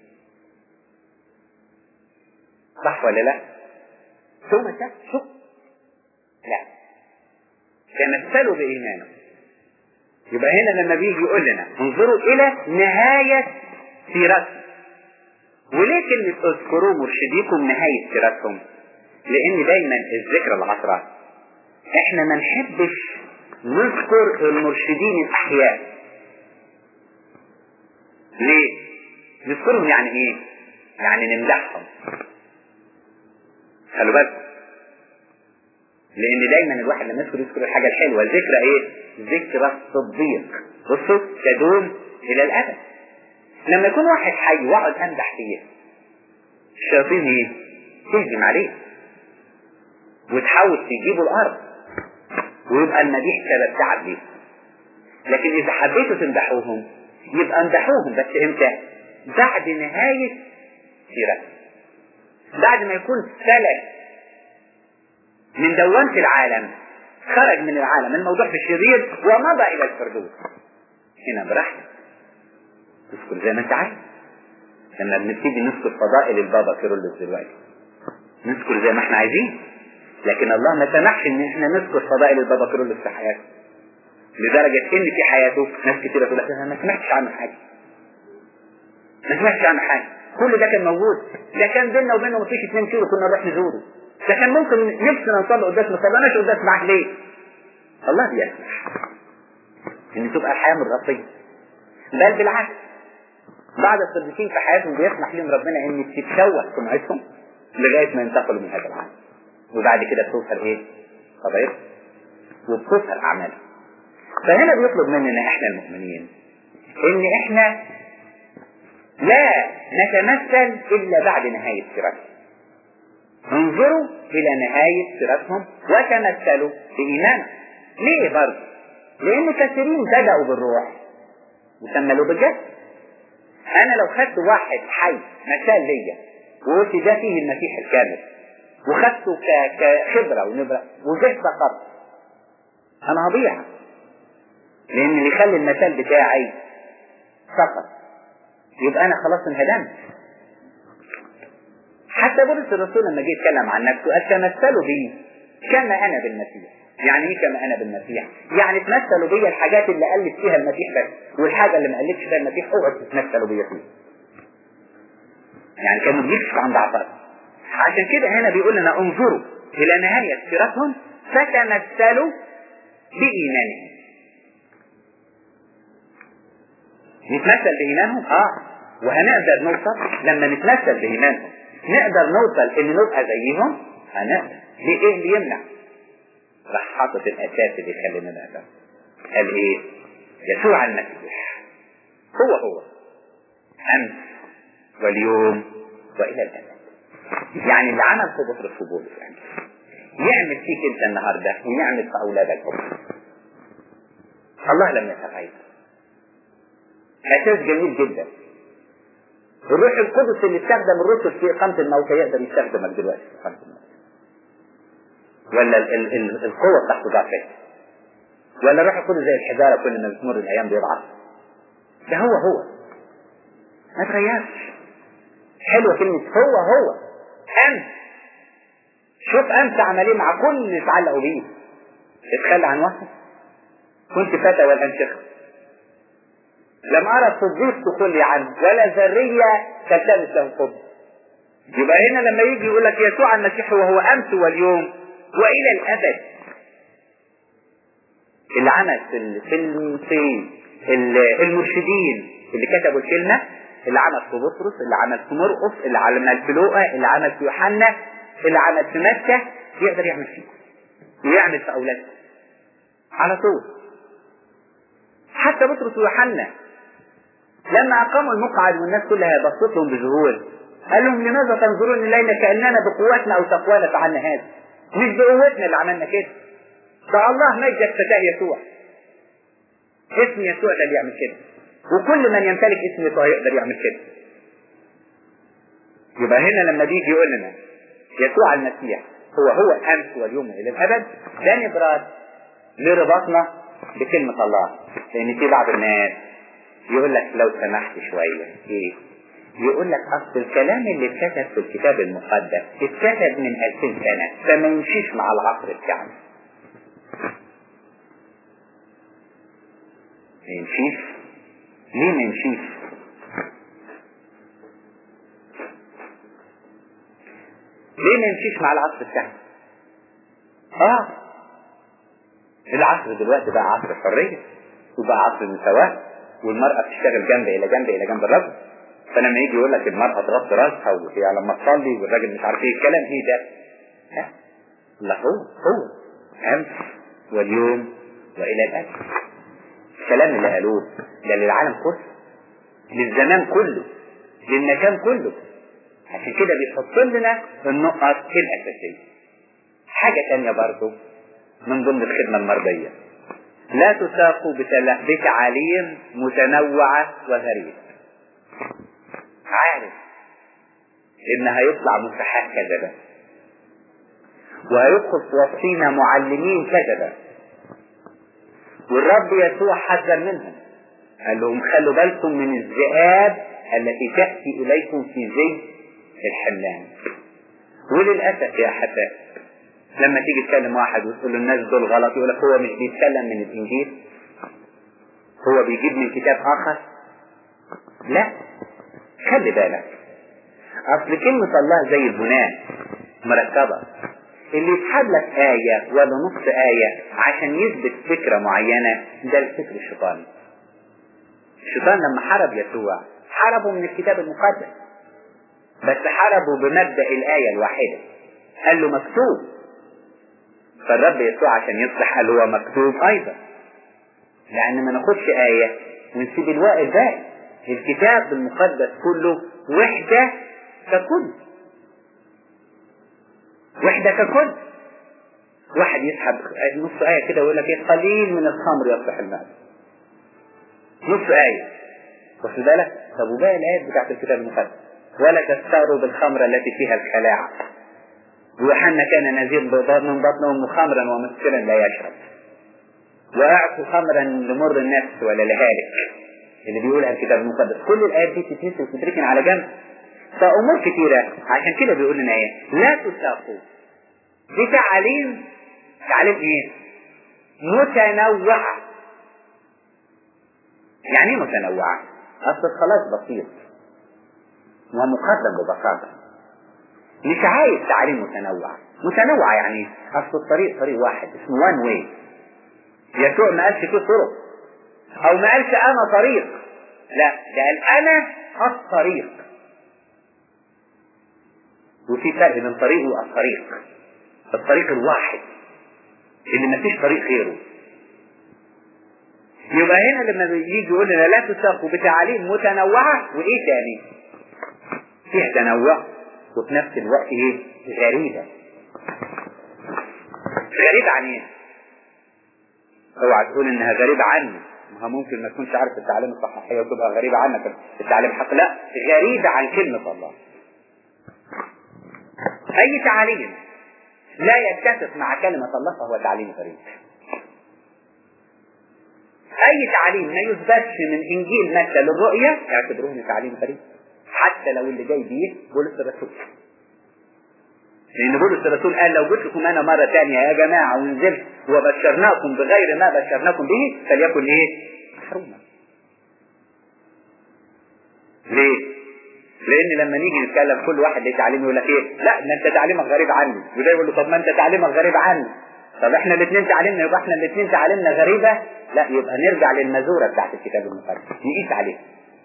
صح ولا لا ثم شوف لا تمثلوا بإيمانكم يبقى هنا لما بيجي يقول لنا انظروا إلى نهاية سيرتهم وليه كلمة اذكروا مرشديكم نهاية سيرتهم لأن دايما الذكرى العطرة احنا ما نحبش نذكر المرشدين الأحياء ليه؟ نذكرهم يعني ايه؟ يعني نمدحهم خلوا بالكم لان دايما الواحد لما يذكر يذكر الحاجه الحلوه ذكرى ايه ذكرى الصديق بصوا تدوم الى الابد لما يكون واحد حي واقعد امدح فيه الشياطين ايه تهجم عليه وتحاول تجيبه الارض ويبقى المديح سبب تعب ليه لكن اذا حبيتوا تمدحوهم يبقى امدحوهم بس امتى بعد نهايه سيرتهم بعد ما يكون سلك من دوامة العالم خرج من العالم الموضوع في الشرير ومضى إلى الفردوس هنا براحتك تذكر زي ما انت عايز لما بنبتدي نذكر فضائل البابا كيرلس دلوقتي نذكر زي ما احنا عايزين لكن الله ما سمحش ان احنا نذكر فضائل البابا كيرلس في حياته لدرجة ان في حياته ناس كتيرة تقول لك انا ما سمعتش عنه حاجة ما سمعتش عنه حاجة كل ده كان موجود ده كان بيننا وبينه مفيش 2 كيلو كنا نروح نزوره ده كان ممكن نفسنا نصلي قداس ما صليناش قداس معاك ليه؟ الله بيسمح ان تبقى الحياه مرغطيه بل بالعكس بعض الصديقين في حياتهم بيسمح لهم ربنا ان تتشوه سمعتهم لغايه ما ينتقلوا من هذا العالم وبعد كده بتوصل ايه؟ قضايا وبتوصل اعمالهم فهنا بيطلب مننا احنا المؤمنين ان احنا لا نتمثل الا بعد نهايه سيرتهم انظروا إلى نهاية سيرتهم وتمثلوا بإيمانهم ليه برضه؟ لأن كثيرين بدأوا بالروح وكملوا بالجسد أنا لو خدت واحد حي مثال ليا وقلت ده فيه المسيح الكامل وخدته كخبرة ونبرة وجيت فقط أنا هضيع لأن اللي يخلي المثال بتاعي فقط يبقى أنا خلاص انهدمت حتى بولس الرسول لما جه يتكلم عن نفسه قال تمثلوا بي كما انا بالمسيح يعني ايه كما انا بالمسيح يعني تمثلوا بي الحاجات اللي الف فيها المسيح بس والحاجه اللي ما الفش فيها المسيح اوعوا تتمثلوا بيا فيها يعني كانوا بيكشفوا عن ضعفات عشان كده هنا بيقول لنا انظروا الى نهاية سيرتهم فتمثلوا بإيمانهم نتمثل بإيمانهم اه وهنقدر نوصل لما نتمثل بإيمانهم نقدر نوصل ان نبقى زيهم هنقدر ليه ايه اللي يمنع راح حاطط الاساس اللي يخلينا نقدر قال ايه يسوع المسيح هو هو امس واليوم والى الابد يعني اللي عمل في بطرس في بولس يعني يعمل فيك انت النهارده ويعمل في اولادك بكره الله لم يتغير اساس جميل جدا الروح القدس اللي استخدم الرسل في اقامه الموتى يقدر يستخدمك دلوقتي في اقامه الموتى ولا ال ال ال القوه بتاعته ضعفت ولا الروح القدس زي الحجاره كل ما بتمر الايام بيضعف ده هو هو ما تغيرش حلوه كلمه هو هو امس شوف امس عمل ايه مع كل اللي اتعلقوا بيه اتخلى عن واحد كنت فتى والان شيخ لم أرى صديق تخلي عنه ولا ذرية تلتمس له قبل يبقى هنا لما يجي يقول لك يسوع المسيح وهو أمس واليوم وإلى الأبد اللي عمل في ال في ال في ال المرشدين اللي كتبوا الكلمة اللي عمل في بطرس اللي عمل في مرقس اللي عمل في لوقا اللي عمل في يوحنا اللي عمل في مكة يقدر يعمل فيه ويعمل في أولاده على طول حتى بطرس ويوحنا لما أقاموا المقعد والناس كلها بصت لهم بذهول قال لهم لماذا تنظرون إلينا كأننا بقوتنا أو تقوانا فعلنا هذا مش بقوتنا اللي عملنا كده ده الله مجد فتاه يسوع اسم يسوع ده اللي يعمل كده وكل من يمتلك اسم يسوع يقدر يعمل كده يبقى هنا لما بيجي يقول لنا يسوع المسيح هو هو امس واليوم الى الابد ده نبرات لرباطنا بكلمة الله لان في بعض الناس يقول لك لو سمحت شوية ايه يقول لك اصل الكلام اللي اتكتب في الكتاب المقدس اتكتب من 2000 سنة فما يمشيش مع العصر بتاعنا ما يمشيش ليه ما يمشيش ليه ما يمشيش مع العصر بتاعنا اه العصر دلوقتي بقى عصر الحرية وبقى عصر المساواة والمرأة بتشتغل جنب إلى جنب إلى جنب الرجل فلما يجي يقول لك المرأة تغطي راسها وهي لما تصلي والراجل مش عارف ايه الكلام ايه ده؟ لا لا هو هو أمس واليوم وإلى الأبد الكلام اللي قالوه ده للعالم كله للزمان كله للمكان كله عشان كده بيحط لنا النقط الأساسية حاجة تانية برضه من ضمن الخدمة المرضية لا تساقوا بتعاليم متنوعة وغريبة عارف ان هيطلع مسيحات كذبة وهيدخل في وسطينا معلمين كذبة والرب يسوع حذر منهم قال لهم خلوا بالكم من الذئاب التي تأتي إليكم في زي الحمام وللأسف يا حسن لما تيجي تكلم واحد وتقول له الناس دول غلط يقول لك هو مش بيتكلم من الإنجيل هو بيجيب من كتاب آخر لا خلي بالك أصل كلمة الله زي البناء مركبة اللي يسحب لك آية ولا نص آية عشان يثبت فكرة معينة ده الفكر الشيطاني الشيطان لما حارب يسوع حاربه من الكتاب المقدس بس حاربه بمبدأ الآية الواحدة قال له مكتوب فالرب يسوع عشان يصلح قال هو مكتوب أيضا لأن ما ناخدش آية ونسيب الواقع الباقي الكتاب المقدس كله وحدة ككل وحدة ككل واحد يسحب نص آية كده ويقول لك ايه قليل من الخمر يصلح الماء نص آية واخد بالك طب وباقي الآيات بتاعت الكتاب المقدس ولا تستغروا بالخمر التي فيها الخلاعة ويوحنا كان نزير من بطن أمه خمرا ومسكرا لا يشرب وأعطوا خمرا لمر النفس ولا لهالك اللي بيقولها الكتاب المقدس كل الآيات دي تتنسي وتتركن على جنب فأمور كتيرة عشان كده بيقول لنا إيه لا تساقوا دي تعاليم تعاليم إيه متنوعة يعني ايه متنوعة أصل الخلاص بسيط ومقدم ببساطة مش عايز تعليم متنوع متنوع يعني اصل الطريق طريق واحد اسمه وان واي يسوع ما قالش فيه طرق او ما قالش انا طريق لا ده قال انا الطريق وفي فرق بين طريق والطريق الطريق الواحد اللي ما فيش طريق غيره يبقى هنا لما يجي يقول لنا لا تساقوا بتعاليم متنوعة وإيه تاني؟ فيها تنوع وفي نفس الوقت إيه؟ غريبة. غريبة عن إيه؟ اوعى تقول إنها غريبة عني، ما ممكن ما تكونش عارف التعليم الصحيحية وتبقى غريبة عنك التعليم الحق، لا غريبة عن كلمة الله. أي تعليم لا يتفق مع كلمة الله فهو تعليم غريب. اي تعليم ما يثبتش من انجيل متى للرؤية اعتبروه انه تعليم غريب حتى لو اللي جاي بيه بولس الرسول لان بولس الرسول قال لو جيت لكم انا مرة ثانية يا جماعة ونزلت وبشرناكم بغير ما بشرناكم به فليكن ايه محروما ليه لان لما نيجي نتكلم كل واحد ليه تعليم يقول لك ايه لا ده انت تعليمك غريب عني وده يقول له طب ما انت تعليمك غريب عني طب احنا الاثنين تعليمنا يبقى احنا الاثنين تعليمنا غريبة لا يبقى نرجع للمزورة بتاعت الكتاب المقدس نقيس عليها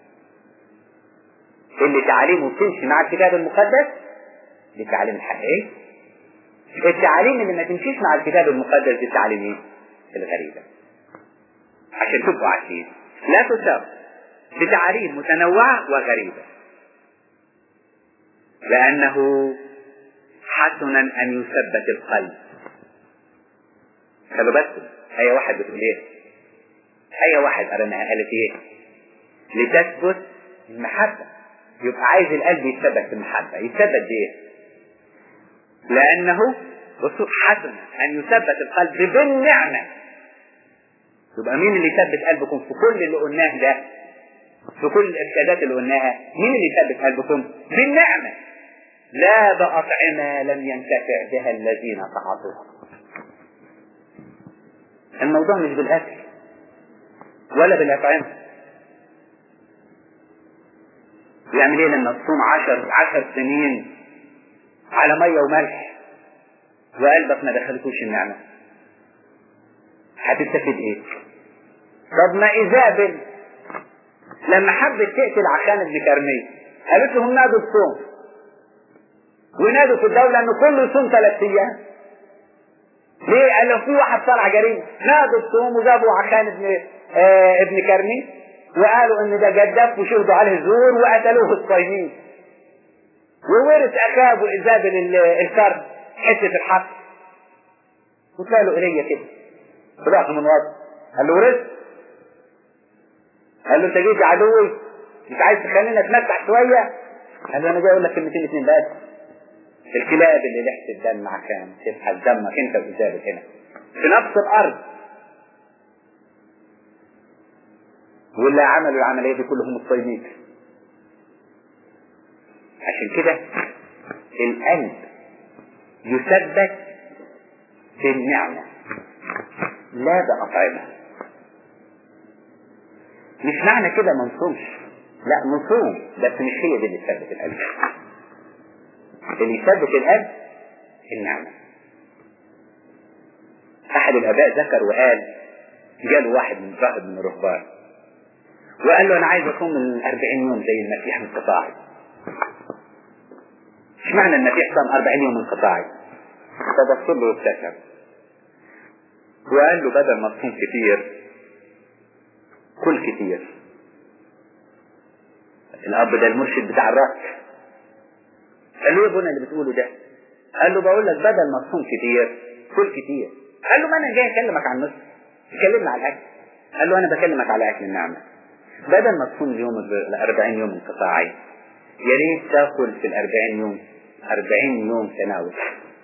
اللي تعاليمه بتمشي مع الكتاب المقدس دي التعاليم الحقيقية التعاليم اللي ما تمشيش مع الكتاب المقدس دي التعاليم ايه؟ الغريبة عشان تبقوا عارفين لا تساوي بتعاليم متنوعة وغريبة لأنه حسنا أن يثبت القلب خلوا بالكم آية واحد بتقول ايه؟ آية واحد قرناها قالت ايه؟ لتثبت المحبة يبقى عايز القلب يتثبت في المحبة يتثبت بايه؟ لأنه بصوا حسنا أن يثبت القلب بالنعمة يبقى مين اللي يثبت قلبكم في كل اللي قلناه ده؟ في كل الإرشادات اللي قلناها مين اللي يثبت قلبكم؟ بالنعمة لا بأطعمة لم ينتفع بها الذين تعاطوها الموضوع مش بالأكل ولا بالأطعمة يعمل ايه لما تصوم عشر عشر سنين على مية وملح وقلبك ما دخلتوش النعمة هتستفيد ايه طب ما ايزابل لما حبت تقتل عشان ابن كرمية قالت لهم نادوا الصوم ونادوا في الدولة انه كله يصوم ثلاث ايام ليه؟ قال لو في واحد طلع جريمة نادوا الصوم وجابوا عشان ابن آه ابن كرمي وقالوا ان ده جدف وشهدوا عليه زور وقتلوه الصايمين وورث اخاه ايزابل الكرب حته الحق وقالوا الي كده طلعت من وضع قال له ورث قال له انت جيت عدوي مش عايز تخلينا اتمتع شويه قال له انا جاي اقول لك كلمتين اتنين بس الكلاب اللي لحت الدم عشان تبحث دمك انت وإزابك هنا في نفس الارض واللي عملوا العملية دي كلهم الصينيين عشان كده القلب يثبت في النعمة لا بأطعمة مش معنى كده ما نصومش لا نصوم بس مش هي دي اللي تثبت القلب اللي يثبت القلب النعمة أحد الآباء ذكر وقال جاله واحد من راهب من الرهبان وقال له أنا عايز أصوم من 40 يوم زي المسيح انقطاعي مش معنى المسيح صام 40 يوم انقطاعي فبص له وابتسم وقال له بدل ما تصوم كتير كل كتير الأب ده المرشد بتاع الرأس قال له ايه ابونا اللي بتقوله ده قال له بقول لك بدل ما تصوم كتير كل كتير قال له ما انا جاي اكلمك عن نصف تكلمنا على الاكل قال له انا بكلمك على اكل النعمه بدل ما تصوم اليوم ال 40 يوم انقطاعي يا ريت تاكل في ال 40 يوم 40 يوم تناول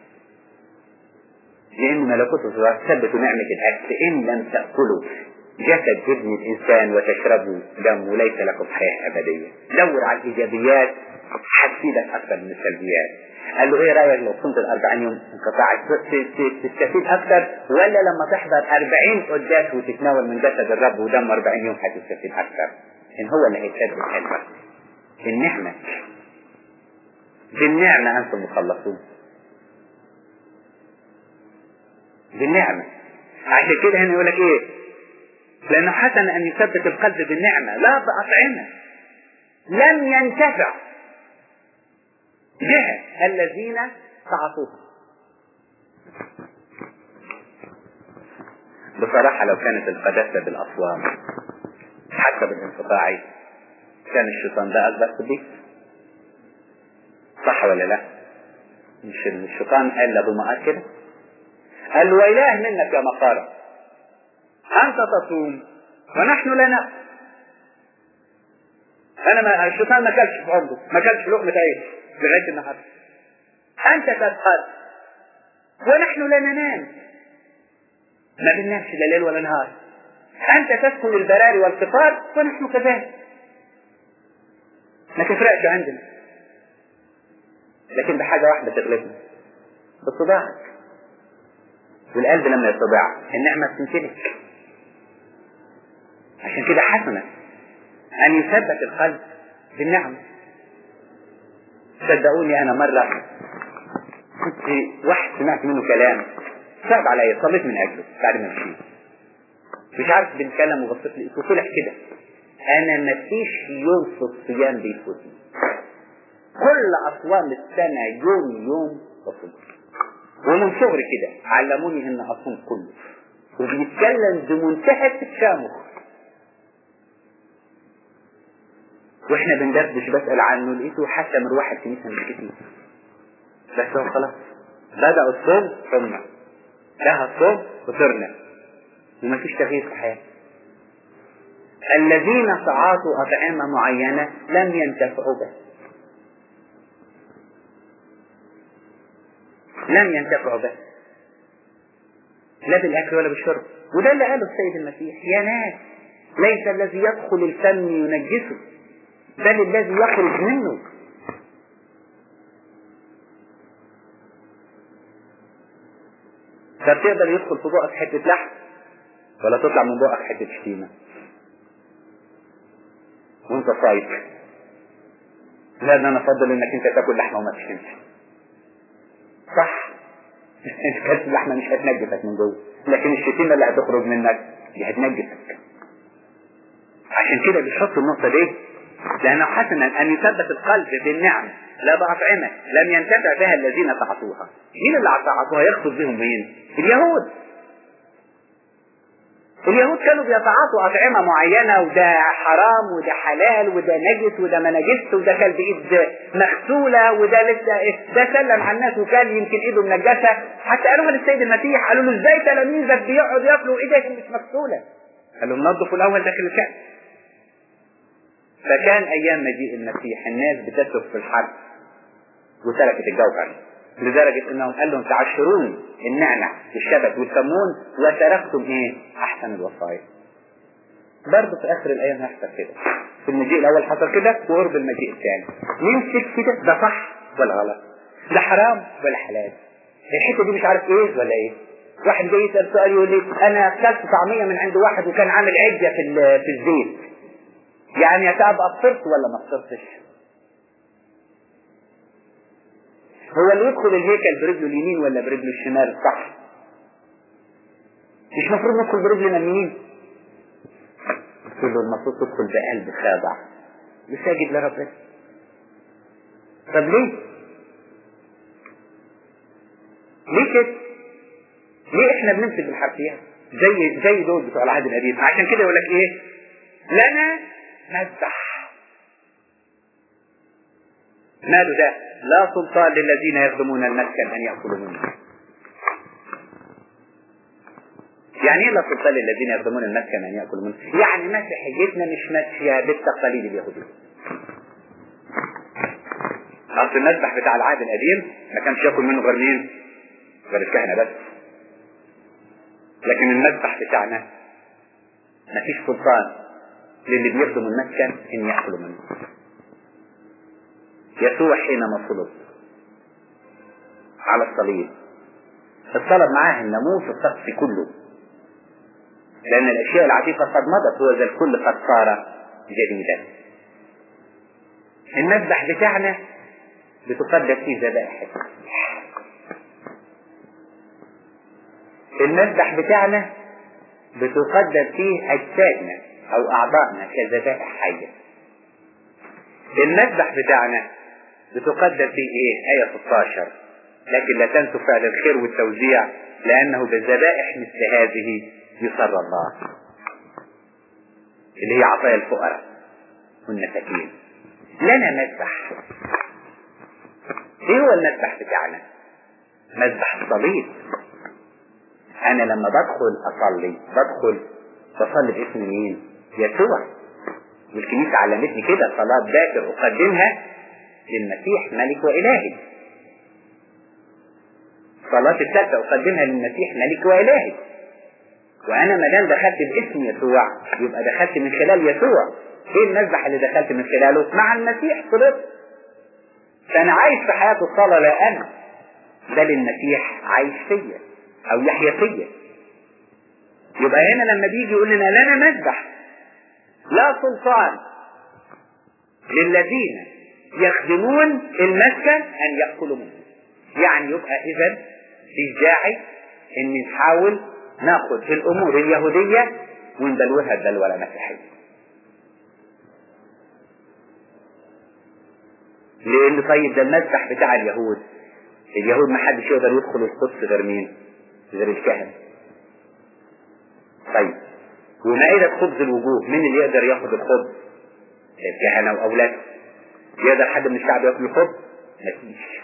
لان ملكوت الله ثبتوا نعمه الاكل ان لم تاكلوا جسد ابن الانسان وتشربوا دم وليس لكم حياه ابديه دور على الايجابيات هتفيدك اكثر من السلبيات قال له ايه رايك لو صمت ال 40 يوم انقطاع تستفيد اكثر ولا لما تحضر 40 قداس وتتناول من جسد الرب ودم 40 يوم هتستفيد اكثر ان هو اللي هيثبت قلبك النعمه بالنعمة أنتم مخلصون بالنعمة عشان كده هنا يقول لك ايه لأنه حسن أن يثبت القلب بالنعمة لا بأطعمة لم ينتفع بها الذين تعطوها بصراحة لو كانت القداسة بالأصوات حتى بالانقطاعي كان الشيطان ده أكبر صديق صح ولا لا مش الشيطان قال لأبو مقار كده قال وإله منك يا مقارة أنت تصوم ونحن لا نأكل أنا ما الشيطان ما كلش في عمره ما كلش لقمة عيش لغاية النهاردة أنت تسهر ونحن لا ننام ما بننامش لا ليل ولا نهار أنت تسكن البراري والقطار ونحن كذلك ما تفرقش عندنا لكن بحاجة واحدة تغلبنا بصداعك والقلب لما يصدع النعمة بتمتلك عشان كده حسنة أن يثبت القلب بالنعمة صدقوني أنا مرة كنت واحد سمعت منه كلام صعب عليا صليت من أجله بعد ما مشيت مش عارف بنتكلم وبصيت لي وطلع كده أنا ما فيش يوم في الصيام بيفوتني كل أصوام السنة يوم يوم بصوم ومن صغري كده علموني إن أصوم كله وبيتكلم بمنتهى التشامخ واحنا بندردش بسأل عنه لقيته حتى مروح الكنيسة مش كتير بس هو خلاص بدأ الصوم صمنا انتهى الصوم وصرنا ومفيش تغيير في حياته الذين تعاطوا أطعمة معينة لم ينتفعوا به لم ينتفعوا به لا بالأكل ولا بالشرب وده اللي قاله السيد المسيح يا ناس ليس الذي يدخل الفم ينجسه بل الذي يخرج منه فبتقدر يدخل في بقك حتة لحم ولا تطلع من بقك حتة شتيمة وانت صايم لا ده انا افضل انك انت تاكل لحمة وما تشتمش صح انت كلت اللحمة مش هتنجسك من جوه لكن الشتيمة اللي هتخرج منك دي هتنجسك عشان كده بيحط النقطة دي لأنه حسنا أن يثبت القلب بالنعم لا بأطعمة لم ينتفع بها الذين تعطوها مين اللي تعطوها يقصد بهم مين اليهود اليهود كانوا بيتعاطوا أطعمة معينة وده حرام وده حلال وده نجس وده ما نجس وده كان بإيد مغسولة وده لسه إيه ده سلم على الناس وكان يمكن إيده منجسة حتى قالوا للسيد المسيح قالوا له إزاي تلاميذك بيقعدوا ياكلوا إيدك مش مغسولة قال لهم نظفوا الأول داخل الكأس فكان ايام مجيء المسيح الناس بتسلك في الحرب وتركت الجوهر لدرجة انهم قال لهم تعشرون النعنع والشبت والكمون وتركتم ايه احسن الوصايا برضه في اخر الايام هيحصل كده في المجيء الاول حصل كده وقرب المجيء الثاني نمسك كده ده صح ولا غلط ده حرام ولا حلال الحته دي مش عارف ايه ولا ايه واحد جاي يسال سؤال يقول لي انا اكلت طعميه من عند واحد وكان عامل عجه في في الزيت يعني يا تبقى افطرت ولا ما افطرتش هو اللي يدخل الهيكل برجله اليمين ولا برجله الشمال صح مش المفروض ندخل برجلنا اليمين قلت له المفروض تدخل بقلب خاضع وساجد لربنا طب ليه ليه كده ليه احنا بنمسك بالحرفيات زي زي دول بتوع العهد القديم عشان كده يقول لك ايه لنا نذبح ماله ده لا سلطان للذين يخدمون المسكن ان ياكلوا منه يعني ايه لا سلطان للذين يخدمون المسكن ان ياكلوا منه يعني مسيحيتنا مش ماشيه بالتقاليد اليهوديه اصل المذبح بتاع العهد القديم ما كانش ياكل منه غير مين غير الكهنه بس لكن المذبح بتاعنا ما فيش سلطان للي بيخدموا المسكن ان ياكلوا منه يسوع حينما صلب على الصليب اطلب معاه الناموس الطقسي كله لأن الأشياء العتيقة قد مضت هو ذا الكل قد صار جديدا المذبح بتاعنا بتقدم فيه ذبائح المذبح بتاعنا بتقدم فيه أجسادنا أو أعضائنا كذبائح حية المذبح بتاعنا بتقدم فيه إيه؟ آية 16 لكن لا تنسوا فعل الخير والتوزيع لأنه بالذبائح مثل هذه يسر الله اللي هي عطايا الفقراء والمساكين لنا مذبح ايه هو المذبح بتاعنا مذبح الصليب انا لما بدخل اصلي بدخل بصلي باسم مين يسوع والكنيسة علمتني كده صلاة باكر أقدمها للمسيح ملك وإلهي صلاة الثالثة أقدمها للمسيح ملك وإلهي وأنا ما دام دخلت باسم يسوع يبقى دخلت من خلال يسوع إيه المذبح اللي دخلت من خلاله؟ مع المسيح صلت فأنا عايش في حياة الصلاة لا أنا بل المسيح عايش فيا أو يحيا فيا يبقى هنا لما بيجي يقول لنا لنا مذبح لا سلطان للذين يخدمون المسكن أن يأكلوا منه يعني يبقى إذا في داعي إن نحاول ناخذ في الأمور اليهودية وندلوها الدلوة المسيحية لأن طيب ده المذبح بتاع اليهود اليهود ما حدش يقدر يدخل القدس غير مين؟ غير الكهنة طيب ومائدة خبز الوجوه مين اللي يقدر ياخد الخبز؟ الكهنة وأولادهم يقدر حد من الشعب ياكل الخبز؟ مفيش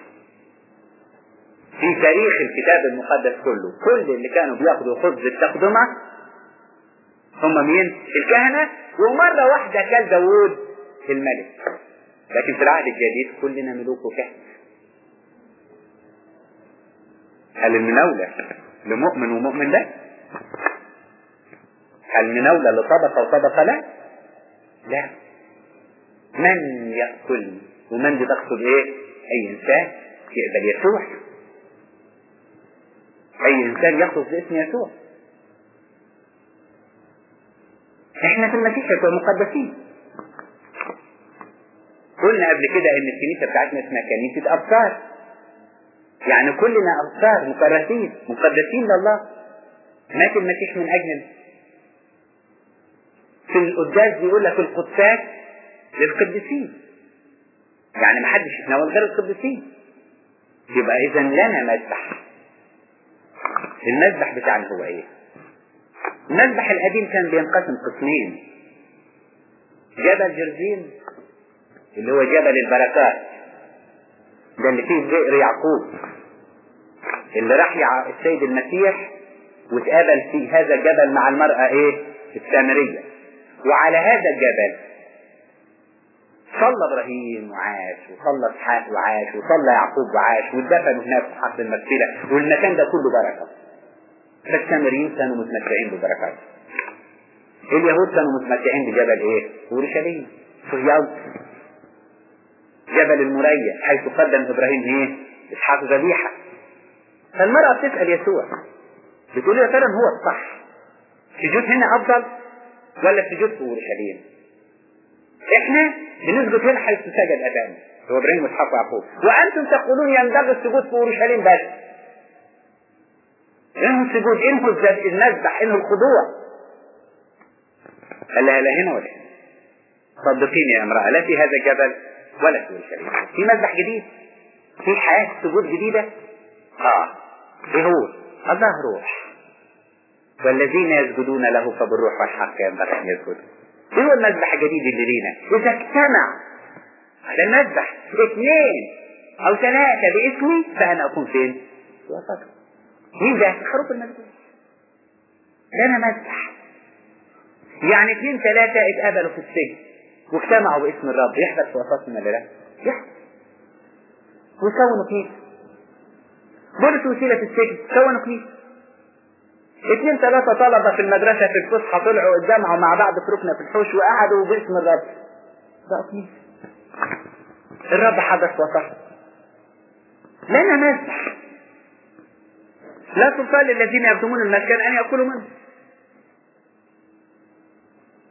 في تاريخ الكتاب المقدس كله كل اللي كانوا بياخدوا خبز التقدمة هم مين؟ الكهنة ومرة واحدة كان داوود الملك لكن في العهد الجديد كلنا ملوك وكهنة هل المناولة لمؤمن ومؤمن لا؟ هل المناولة لطبقة وطبقة لا؟ لا من يأكل ومن دي تقصد ايه؟ أي إنسان يقبل يسوع أي إنسان يخلص باسم يسوع احنا في المسيح يكون مقدسين قلنا قبل كده ان الكنيسة بتاعتنا اسمها كنيسة أبصار يعني كلنا أبصار مكرسين مقدسين لله مات المسيح من أجلنا في القداس بيقول لك القدسات للقديسين يعني ما حدش يتناول غير القديسين يبقى إذا لنا مذبح المذبح بتاعنا هو ايه المذبح القديم كان بينقسم قسمين جبل جرزين اللي هو جبل البركات ده اللي فيه بئر يعقوب اللي راح يع... السيد المسيح واتقابل في هذا الجبل مع المرأة ايه السامرية وعلى هذا الجبل صلى ابراهيم وعاش وصلى اسحاق وعاش وصلى يعقوب وعاش واتدفنوا هناك في حقل المغفرة والمكان ده كله بركة فالسامريين كانوا متمتعين ببركات اليهود كانوا متمتعين بجبل ايه؟ اورشليم صهيون جبل المريا حيث قدم ابراهيم ايه؟ اسحاق ذبيحه فالمرأة بتسأل يسوع بتقول يا ترى هو الصح سجود هنا افضل ولا السجود في اورشليم؟ احنا بنسجد هنا حيث سجد ابانا هو ابراهيم واسحاق ويعقوب وانتم تقولون ينبغي السجود في اورشليم بس انه السجود انه المذبح انه الخضوع قال لها لا هنا ولا هنا صدقيني يا امرأة لا في هذا الجبل ولا في اورشليم في مذبح جديد في حياة سجود جديدة اه ايه هو الله روح والذين يسجدون له فبالروح والحق ينبغي ان يسجدوا ايه هو المذبح الجديد اللي لينا اذا اجتمع على المذبح اثنين او ثلاثة باسمي فانا اكون فين في وسطهم مين ده خروف المذبح ده انا مذبح يعني اثنين ثلاثة اتقابلوا في السجن واجتمعوا باسم الرب يحدث في وسطنا ولا لا؟ يحدث ويكونوا كنيسة بولس وسيلة في السجن كونوا كنيسة اثنين ثلاثة طلبة في المدرسة في الفسحة طلعوا اتجمعوا مع بعض في ركنة في الحوش وقعدوا باسم الرب بقوا كنيسة الرب حدث وسطهم لنا مذبح لا سلطان للذين يخدمون المسكن ان ياكلوا منه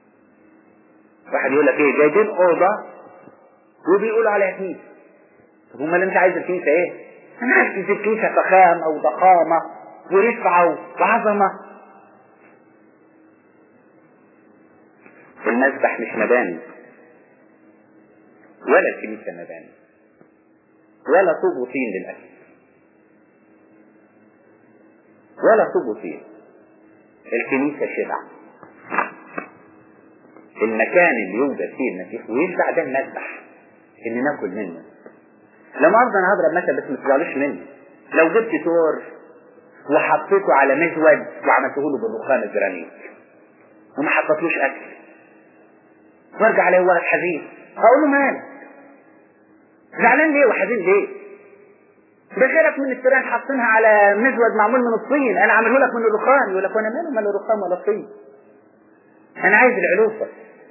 واحد يقول لك ايه جايبين اوضه وبيقولوا عليها كنيسه طب امال انت عايز الكنيسة ايه؟ انا عايز الكنيسة فخامة وضخامة ورفعة وعظمة المذبح مش مباني ولا الكنيسة مباني ولا طوب وطين للأسف ولا طوب وطين الكنيسة شبع المكان اللي يوجد فيه المسيح ويشبع ده المذبح اللي ناكل منه لما ارضى انا هضرب مثل بس ما تزعلوش مني لو جبت تور وحطيته على مزود وعملته له بالرخام الجرانيت وما حطيتلوش اكل وارجع عليه ولد حزين اقول له مالك زعلان ليه وحزين ليه ده غيرك من التيران حاطينها على مزود معمول من الطين انا عامله لك من الرخام يقول لك وانا ماله مال الرخام ولا الطين انا عايز العلوفه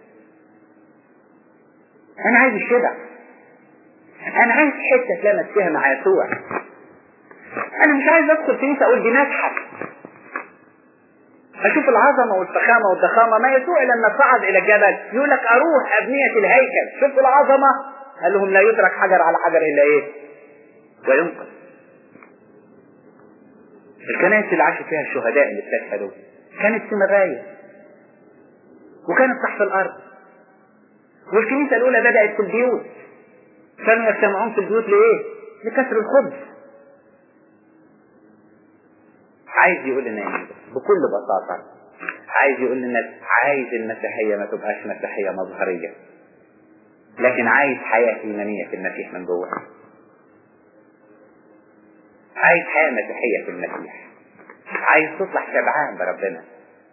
انا عايز الشبع انا عايز حته اتلمس فيها مع يسوع انا مش عايز ادخل كنيسه اقول دي ناجحه اشوف العظمه والفخامه والضخامه ما يسوع لما صعد الى الجبل يقول لك اروح ابنيه الهيكل شوف العظمه قال لهم لا يترك حجر على حجر الا ايه وينقذ الكنائس اللي عاشوا فيها الشهداء اللي استشهدوا كانت في مبايا وكانت تحت الارض والكنيسه الاولى بدات في البيوت كانوا يجتمعون في البيوت لايه لكسر الخبز عايز يقول لنا ايه بكل بساطة عايز يقول لنا عايز المسيحية ما تبقاش مسيحية مظهرية لكن عايز حياة إيمانية في المسيح من جوه عايز حياة مسيحية في المسيح عايز تطلع شبعان بربنا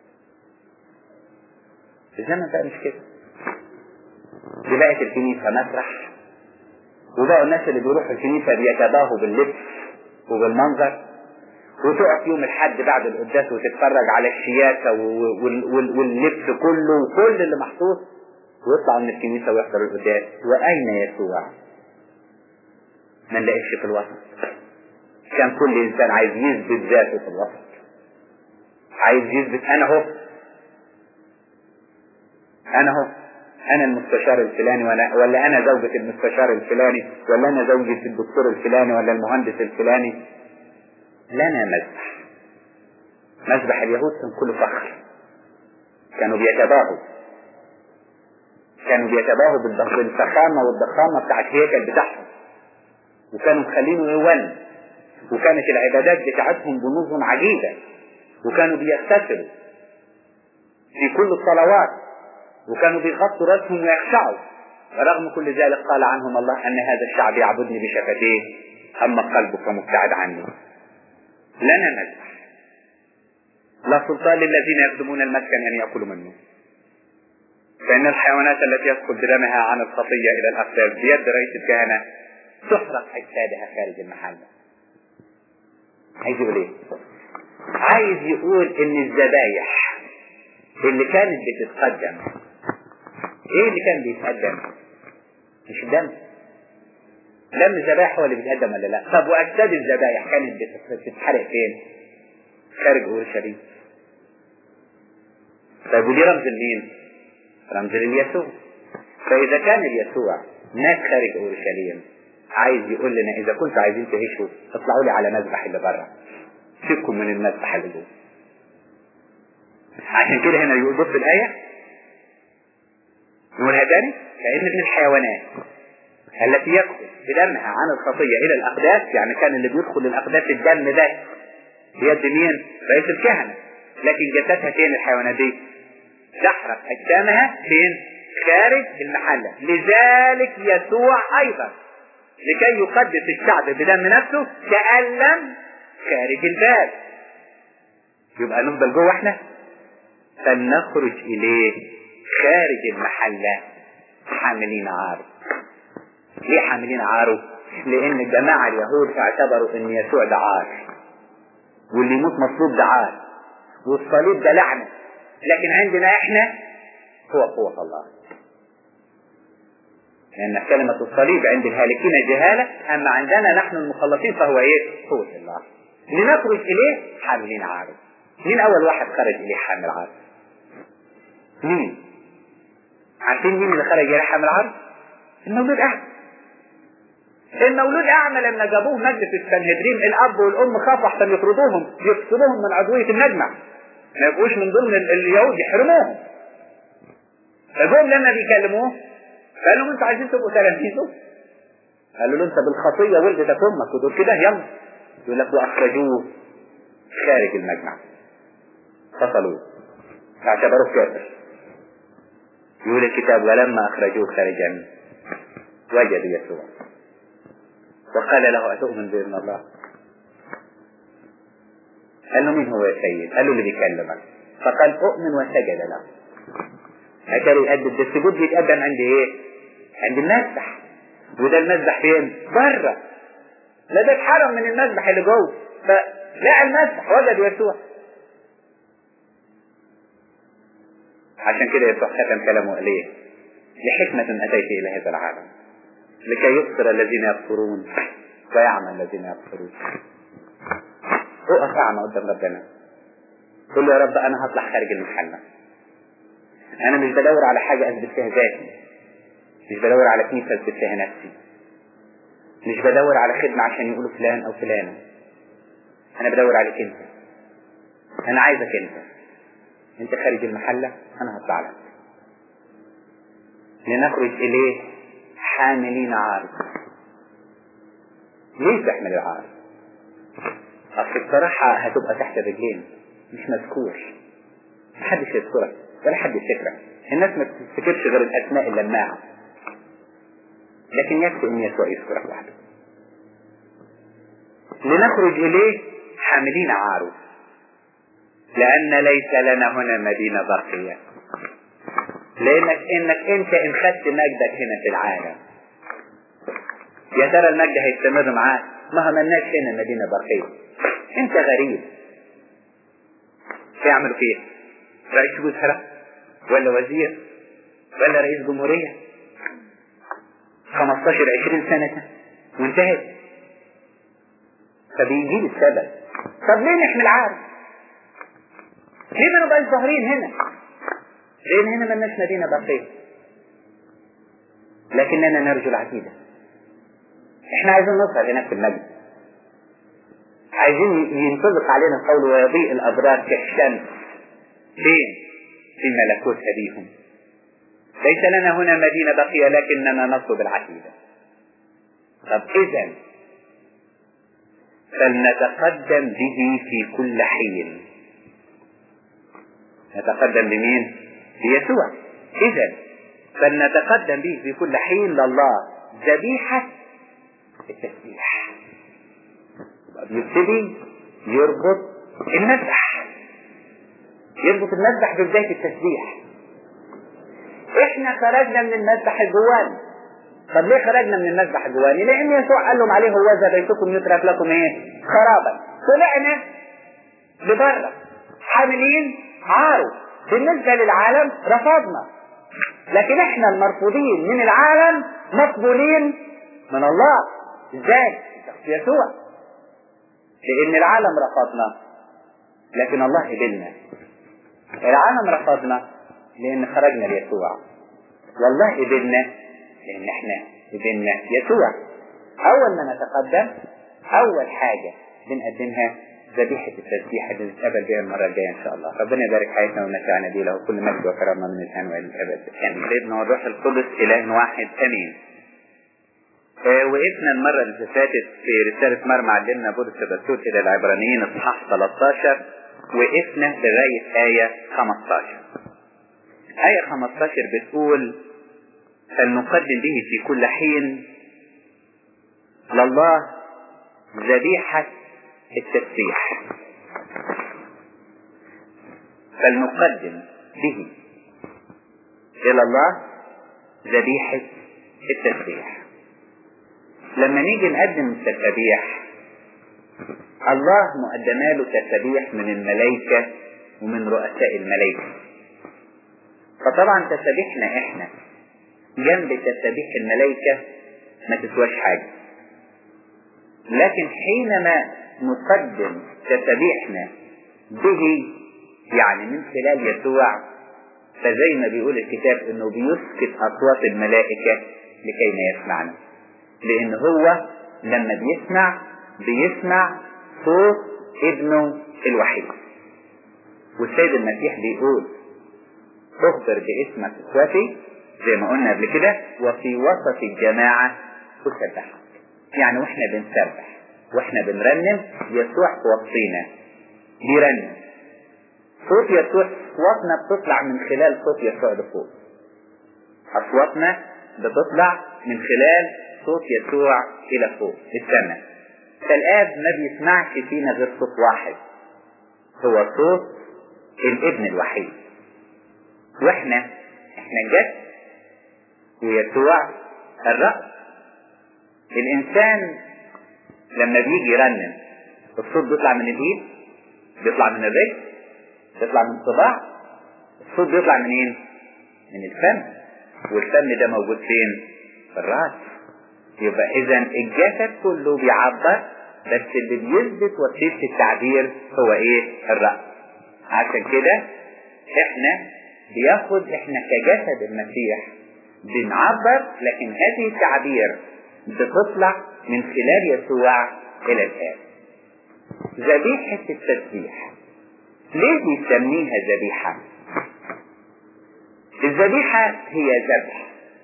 الزمن بقى مش كده دي بقت الكنيسة مسرح وبقوا الناس اللي بيروحوا الكنيسة بيتباهوا باللبس وبالمنظر وتقف يوم الحد بعد القداس وتتفرج على الشياكة واللبس كله وكل اللي محطوط ويطلعوا من الكنيسة ويحضروا القداس وأين يسوع؟ ما نلاقيش في الوسط كان كل إنسان عايز يثبت ذاته في الوسط عايز يثبت أنا هو أنا هو أنا المستشار الفلاني ولا, ولا أنا زوجة المستشار الفلاني ولا أنا زوجة الدكتور الفلاني ولا المهندس الفلاني لنا مذبح مذبح اليهود كان كله فخر كانوا بيتباهوا كانوا بيتباهوا بالفخامة والضخامة بتاعت الهيكل بتاعهم وكانوا مخلينه يولن وكانت العبادات بتاعتهم بنظم عجيبة وكانوا بيغتسلوا في كل الصلوات وكانوا بيغطوا راسهم ويخشعوا ورغم كل ذلك قال عنهم الله أن هذا الشعب يعبدني بشفتيه أما قلبه فمبتعد عني لنا مذبح لا سلطان للذين يخدمون المسكن أن يأكلوا منه فإن الحيوانات التي يسقط بدمها عن الخطية إلى الأقدام بيد رئيس الكهنة تحرق أجسادها خارج المحل عايز يقول إيه؟ عايز يقول إن الذبايح اللي كانت بتتقدم إيه اللي كان بيتقدم؟ مش الدم دم الذبائح هو اللي بيتقدم ولا لا طب واجساد الذبائح كانت بتتحرق فين خارج اورشليم طيب ودي رمز لمين رمز لليسوع فاذا كان اليسوع مات خارج اورشليم عايز يقول لنا اذا كنتوا عايزين تعيشوا اطلعوا لي على مذبح اللي بره سيبكم من المذبح اللي جوه عشان كده هنا يقول بص الايه نقولها تاني كأن من الحيوانات التي يدخل بدمها عن الخطية إلى الأقداس يعني كان اللي بيدخل الأقداس الدم ده بيد مين؟ رئيس الكهنة لكن جسدها فين الحيوانات دي؟ تحرق أجسامها فين؟ خارج المحلة لذلك يسوع أيضا لكي يقدس الشعب بدم نفسه تألم خارج الباب يبقى نفضل جوه احنا فلنخرج إليه خارج المحلة حاملين عار ليه حاملين عاره لان الجماعة اليهود اعتبروا ان يسوع ده عار واللي يموت مطلوب ده عار والصليب ده لعنة لكن عندنا احنا هو قوة الله لأن كلمة الصليب عند الهالكين جهالة أما عندنا نحن المخلصين فهو إيه؟ قوة الله لنخرج إليه حاملين عاره مين أول واحد خرج إليه حامل عاره؟ مين؟ عارفين مين اللي خرج إليه حامل عاره؟ المولود أحد المولود اعمى لما جابوه مجلس السنهدرين الاب والام خافوا احسن يطردوهم يفصلوهم من عضويه المجمع ما يبقوش من ضمن اليهود يحرموهم فجم لما بيكلموه قال لهم انتوا عايزين تبقوا تلاميذه قالوا له انت بالخطيه ولدتك امك وتقول كده يلا يقول لك واخرجوه خارج المجمع فصلوه اعتبروه كافر يقول الكتاب ولما اخرجوه خارجا وجدوا يسوع وقال له اتؤمن بابن الله قال له مين هو يا سيد قال له اللي بيكلمك فقال اؤمن وسجد له اتاري يقدم السجود بيتقدم عند ايه عند المسبح وده المسبح فين بره لا ده اتحرم من المسبح اللي جوه فلقى المسبح وجد يسوع عشان كده يسوع ختم كلامه ليه لحكمة أتيت إلى هذا العالم لكي يبصر الذين يبصرون ويعمل الذين يبصرون اقف أعمى قدام ربنا قل له يا رب أنا هطلع خارج المحلة أنا مش بدور على حاجة أثبت فيها ذاتي مش بدور على كنيسة أثبت فيها نفسي مش بدور على خدمة عشان يقولوا فلان أو فلانة أنا بدور عليك أنت أنا عايزك أنت أنت خارج المحلة أنا هطلع لك لنخرج إليه حاملين عار ليه تحمل العار؟ أصل الصراحة هتبقى تحت الرجلين مش مذكور محدش يذكرك ولا حد يفتكرك الناس ما تفتكرش غير الأسماء اللماعة لكن يكفي أن يسوع يذكرك وحده لنخرج إليه حاملين عاره لأن ليس لنا هنا مدينة باقية لأنك إنك أنت إن خدت مجدك هنا في العالم يا ترى المجد هيستمر معاك ما همناش هنا مدينة باقية أنت غريب تعمل فيه رئيس وزراء ولا وزير ولا رئيس جمهورية 15 20 سنة وانتهت فبيجي لي السبب طب ليه نحمل عار ليه ما نبقاش ظاهرين هنا لان هنا ملناش مدينة باقية لكننا نرجو العتيدة احنا عايزين نوصل هناك في المجد عايزين ينطبق علينا القول ويضيء الابرار كالشمس فين في ملكوت أبيهم ليس لنا هنا مدينة بقية لكننا نطلب العتيدة طب إذا فلنتقدم به في كل حين نتقدم بمين؟ بيسوع إذا فلنتقدم به في كل حين لله ذبيحة التسبيح يبتدي يربط المسبح يربط المسبح ببداية التسبيح احنا خرجنا من المسبح الجواني طب ليه خرجنا من المسبح الجواني لان يسوع قال لهم عليه هو بيتكم يترك لكم ايه خرابا طلعنا لبره حاملين عارو بالنسبة للعالم رفضنا لكن احنا المرفوضين من العالم مقبولين من الله ازاي شخص يسوع لان العالم رفضنا لكن الله قبلنا العالم رفضنا لان خرجنا ليسوع والله قبلنا لان احنا قبلنا يسوع اول ما نتقدم اول حاجة بنقدمها ذبيحة التسبيح اللي نتقابل بها المرة الجاية إن شاء الله ربنا يبارك حياتنا ونفعنا بيه له كل مجد وكرامة من الآن وإلى الأبد يعني سيدنا والروح القدس إله واحد أمين آه وقفنا المرة اللي فاتت في رسالة مرمى علمنا بولس الرسول إلى العبرانيين إصحاح 13 وقفنا لغاية آية 15 آية 15 بتقول فلنقدم به في كل حين لله ذبيحة التسبيح فلنقدم به إلى الله ذبيحة التسبيح لما نيجي نقدم التسبيح الله مقدمه له تسبيح من الملائكة ومن رؤساء الملائكة فطبعا تسبيحنا احنا جنب تسبيح الملائكة ما تسواش حاجة لكن حينما نقدم تسبيحنا به يعني من خلال يسوع فزي ما بيقول الكتاب انه بيسكت اصوات الملائكة لكي ما يسمعنا لان هو لما بيسمع بيسمع صوت ابنه الوحيد والسيد المسيح بيقول اخبر باسمك اخوتي زي ما قلنا قبل كده وفي وسط الجماعة اسبحك يعني واحنا بنسبح واحنا بنرنم يسوع في وسطينا بيرنم صوت يسوع اصواتنا بتطلع من خلال صوت يسوع لفوق اصواتنا بتطلع من خلال صوت يسوع الى فوق السماء فالاب ما بيسمعش فينا غير صوت واحد هو صوت الابن الوحيد واحنا احنا الجسد ويسوع الرأس الانسان لما بيجي يرنم الصوت بيطلع من الايد بيطلع من الرجل بيطلع من الصباع الصوت بيطلع منين من الفم والفم ده موجود فين في الراس يبقى اذا الجسد كله بيعبر بس اللي بيثبت وسيله التعبير هو ايه الراس عشان كده احنا بياخد احنا كجسد المسيح بنعبر لكن هذه التعبير بتطلع من خلال يسوع الى الاب ذبيحة التسبيح ليه بيسميها ذبيحة الذبيحة هي ذبح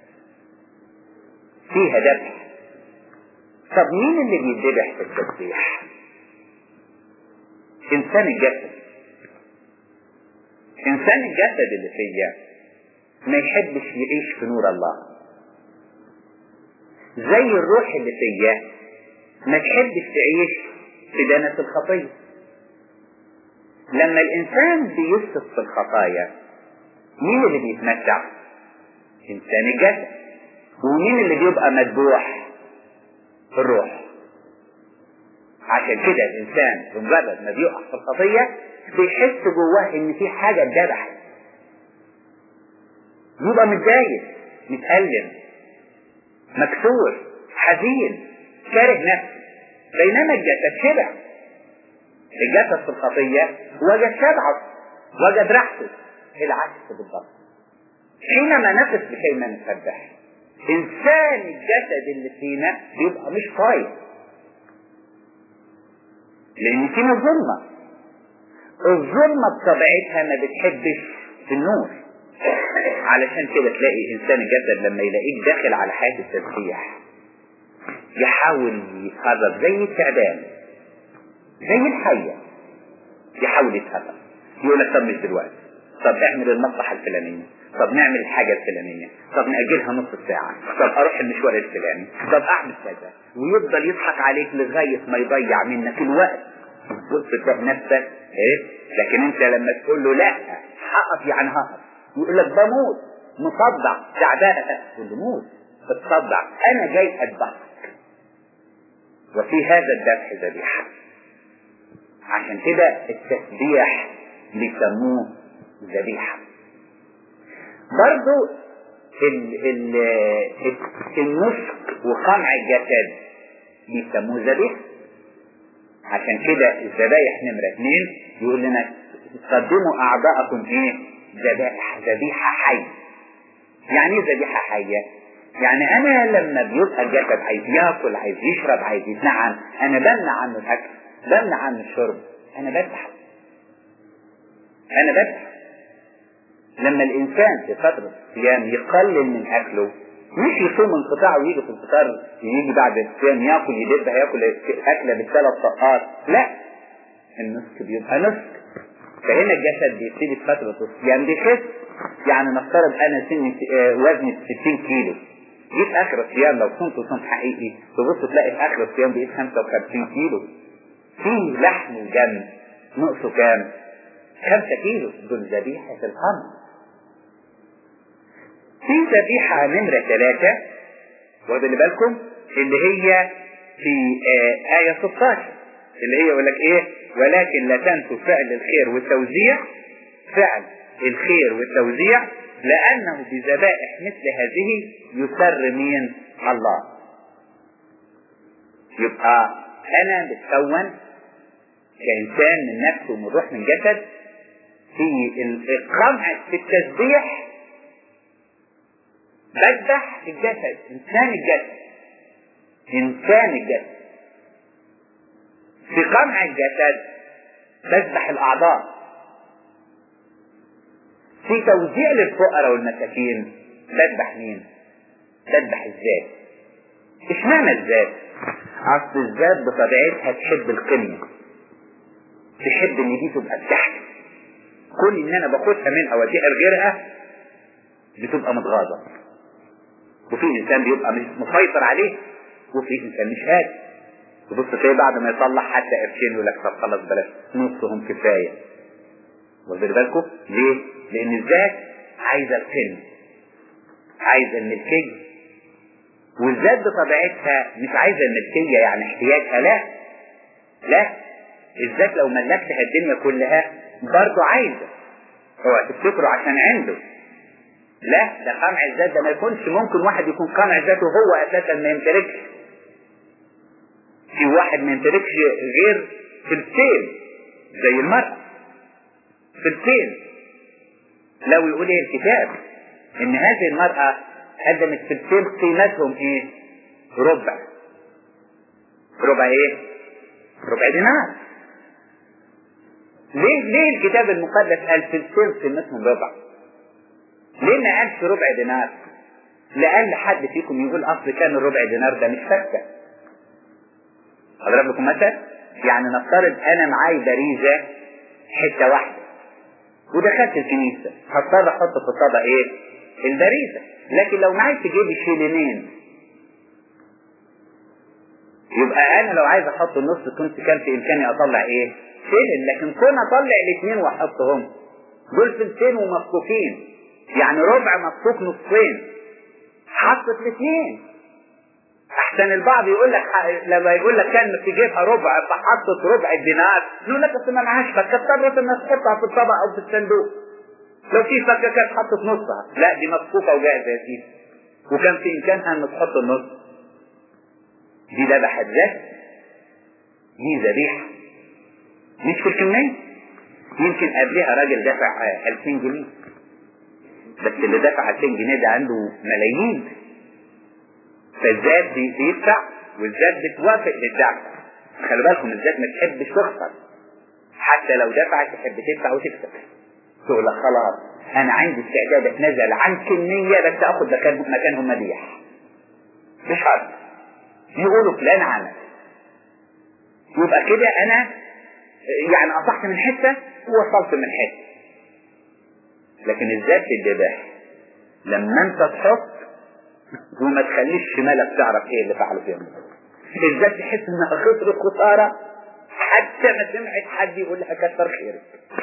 فيها ذبح طب مين اللي بيذبح في التسبيح انسان الجسد انسان الجسد اللي فيا ما يحبش يعيش في نور الله زي الروح اللي فيا ما تحبش تعيش في دنس الخطية لما الانسان بيسقط في الخطايا مين اللي بيتمتع انسان الجسد ومين اللي بيبقى مذبوح الروح عشان كده الانسان بمجرد ما بيقع في الخطيه بيحس جواه ان في حاجه اتذبحت بيبقى متضايق متألم مكسور حزين كاره نفسه بينما الجسد شبع الجسد في الخطيه وجد شبعه وجد راحته العكس بالضبط حينما نقف لكي ما نسبح انسان الجسد اللي فينا بيبقى مش طايق لان فينا ظلمه الظلمه بطبيعتها ما بتحبش النور علشان كده تلاقي انسان الجسد لما يلاقيك داخل على حياه التسبيح يحاول يتهرب زي التعبان زي الحيه يحاول يتهرب يقول لك طب مش دلوقتي طب اعمل المصلحه الفلانيه طب نعمل الحاجة الفلانية طب نأجلها نص ساعة طب أروح المشوار الفلاني طب أعمل كذا ويفضل يضحك عليك لغاية ما يضيع منك الوقت بص تلاقي نفسك إيه لكن أنت لما تقول له لا هقف يعني هقف يقول لك بموت مصدع تعبانة تقول له موت بتصدع أنا جاي أذبحك وفي هذا الذبح ذبيحة عشان كده التسبيح بيسموه ذبيحه برضو ال ال النسك وقمع الجسد بيسموه ذبيحة عشان كده الذبايح نمرة اثنين يقول لنا قدموا أعضاءكم إيه؟ ذبائح ذبيحة حية. يعني إيه ذبيحة حية؟ يعني أنا لما بيبقى الجسد عايز ياكل عايز يشرب عايز يتنعم أنا بمنع عنه الأكل بمنع عنه الشرب أنا بذبح أنا بذبح لما الانسان في فترة الصيام يقلل من اكله مش يصوم انقطاع ويجي في الفطار يجي بعد الصيام ياكل يدب هياكل اكله بالثلاث طاقات لا النسك بيبقى نسك فهنا الجسد بيبتدي في فترة الصيام بيخس يعني نفترض انا سني وزني 60 كيلو جيت اخر الصيام لو كنت صوم حقيقي تبص تلاقي في اخر الصيام بقيت 55 كيلو في لحم ودم نقصه كام؟ 5 كيلو دول ذبيحة الخمر في ذبيحة نمرة ثلاثة واخدين بالكم اللي هي في آه آية 16 اللي هي يقول لك إيه ولكن لا تنسوا فعل الخير والتوزيع فعل الخير والتوزيع لأنه بذبائح مثل هذه يسر مين الله يبقى أنا بتكون كإنسان من نفسه ومن روح من جسد في القمع في التسبيح بذبح الجسد انسان الجسد إنسان الجسد في قمع الجسد تذبح الأعضاء في توزيع للفقراء والمساكين تذبح مين؟ تذبح الذات اشمعنى الذات؟ أصل الذات بطبيعتها تحب القمة تحب إن دي تبقى بتاعتي كل إن أنا باخدها منها وأديها لغيرها بتبقى متغاظة وفي إنسان بيبقى مسيطر عليه وفي إنسان مش هادي تبص تلاقي بعد ما يطلع حتى قرشين يقول لك طب خلاص بلاش نصهم كفايه واخد بالكم ليه؟ لان الذات عايزه القمه عايزه الملكيه والذات بطبيعتها مش عايزه الملكيه يعني احتياجها لا لا الذات لو ملكتها الدنيا كلها برضه عايزه اوعى تفتكروا عشان عنده لا ده قمع الذات ده ما يكونش ممكن واحد يكون قمع ذاته هو اساسا ما يمتلكش في واحد ما يمتلكش غير فلسين زي المرأة فلسين لو يقول ايه الكتاب ان هذه المرأة قدمت فلسين قيمتهم ايه ربع ربع ايه ربع دينار ليه ليه الكتاب المقدس قال فلسين قيمتهم ربع ليه ما قالش ربع دينار لأقل حد فيكم يقول اصل كان الربع دينار ده مش فكه اضرب لكم مثل يعني نفترض انا معاي باريزه حته واحده ودخلت الكنيسه هضطر احط في الطبق ايه الباريزه لكن لو معاي تجيب شيلينين يبقى انا لو عايز احط النص كنت كان في امكاني اطلع ايه شيلن لكن كون اطلع الاثنين واحطهم دول فلسين ومفكوكين يعني ربع مفكوك نصين حطت الاثنين احسن البعض يقول لك لما يقول لك كان في جيبها ربع فحطت ربع الدينار يقول لك اصل ما معهاش فكه اضطرت انها تحطها في الطبق او في الصندوق لو في فكه كانت حطت نصها لا دي مفكوكه وجاهزه يا سيدي وكان في امكانها ان تحط النص دي ذبحت ذات دي ذبيحه مش في الكميه يمكن قبلها راجل دفع 2000 جنيه بس اللي دفع 2000 جنيه ده عنده ملايين فالذات بيدفع والذات بتوافق للدفع خلي بالكم الذات ما تحبش تخسر حتى لو دفعت تحب تدفع وتكسب تقول لك خلاص انا عندي استعداد اتنازل عن كمية بس اخد مكان مكانهم مديح مش حرب يقولوا فلان عمل يبقى كده انا يعني قطعت من حتة ووصلت من حتة لكن الذات الذبح لما انت تحط وما تخليش شمالك تعرف ايه اللي فعله فيها الذات تحس انها خسرت خسارة حتى ما سمعت حد يقول لها كتر خيرك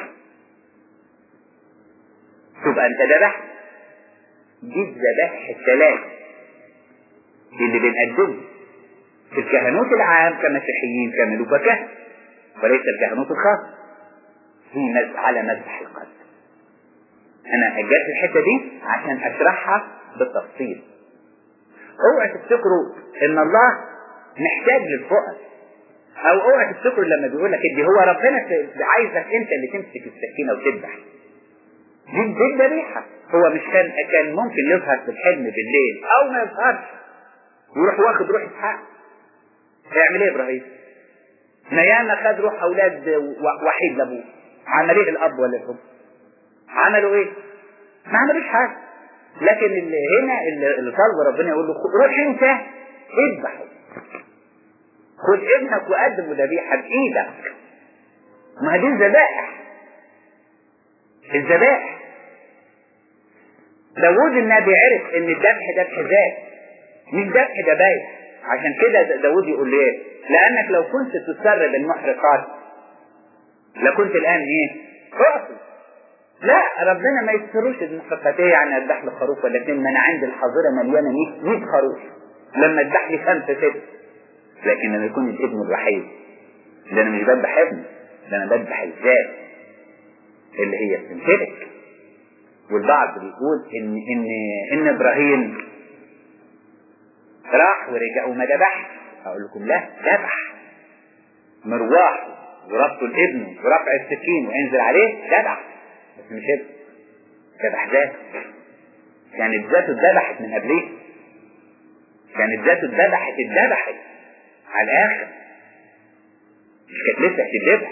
تبقى انت ذبحت دي الذبائح الثلاث اللي بنقدمه في الكهنوت العام كمسيحيين كملوك كهنة وليس الكهنوت الخاص في على مذبح القلب انا اجلت الحته دي عشان اشرحها بالتفصيل اوعى تفتكروا ان الله محتاج للفقراء او اوعى تفتكروا لما بيقول لك دي هو ربنا عايزك انت اللي تمسك السكينه وتذبح دي دي الذبيحه هو مش كان كان ممكن يظهر في الحلم بالليل او ما يظهرش ويروح واخد روح اسحاق هيعمل ايه ابراهيم؟ ما ياما خد روح اولاد وحيد لابوه عمل ايه الاب ولا الام؟ عملوا ايه؟ ما عملوش حاجه لكن اللي هنا اللي طلب ربنا يقول له روح انت اذبحه خد ابنك وقدمه ذبيحه بايدك ما دي الذبائح الذبائح داوود النبي عرف ان الذبح ذبح ذات مش ذبح ذبايح عشان كده داوود يقول له ايه لانك لو كنت تسر بالمحرقات لكنت الان ايه اقصد لا ربنا ما يسروش المحرقات ايه يعني اذبح لي خروف ولا اتنين ما انا عندي الحظيره مليانه 100 100 خروف لما اذبح لي خمسه سته لكن لما يكون الابن الوحيد ده انا مش بذبح ابني ده انا بذبح الذات اللي هي بتمتلك والبعض بيقول ان ان ان ابراهيم راح ورجع وما ذبحش اقول لكم لا ذبح مرواح وربطه لابنه ورفع السكين وانزل عليه ذبح بس مش ابن ذبح ذاته يعني ذاته اتذبحت من قبليه كانت ذاته اتذبحت اتذبحت على الاخر مش كانت لسه هتتذبح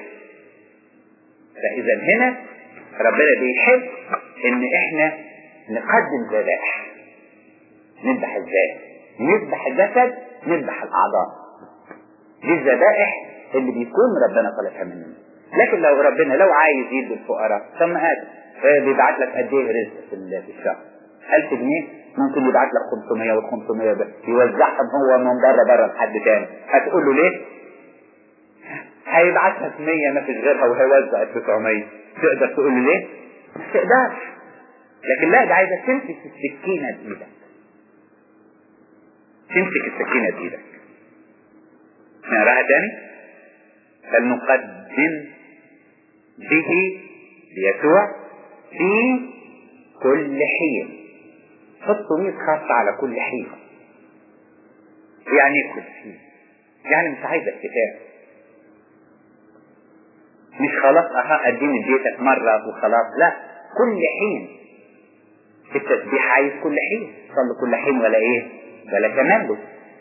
فاذا هنا ربنا بيحب ان احنا نقدم ذبائح نذبح ازاي نذبح الجسد نذبح الاعضاء دي الذبائح اللي بيكون ربنا طلبها مننا لكن لو ربنا لو عايز يدي الفقراء طب ما هذا بيبعت لك قد ايه رزق في الشهر 1000 جنيه ممكن يبعت لك 500 وال 500 ده يوزعهم هو من بره بره لحد تاني هتقول له ليه؟ هيبعت لك 100 ما فيش غيرها وهيوزع ال 900 تقدر تقول له ليه؟ ما تقدرش لكن لا ده عايزك تمسك السكينه بايدك تمسك السكينه بايدك نقراها تاني فلنقدم به ليسوع في كل حين حطوا 100 خط على كل حين يعني ايه كل حين يعني مش عايز الكتاب مش خلاص اها اديني اديتك مرة وخلاص لا كل حين التسبيح عايز كل حين صلي كل حين ولا ايه ولا تملك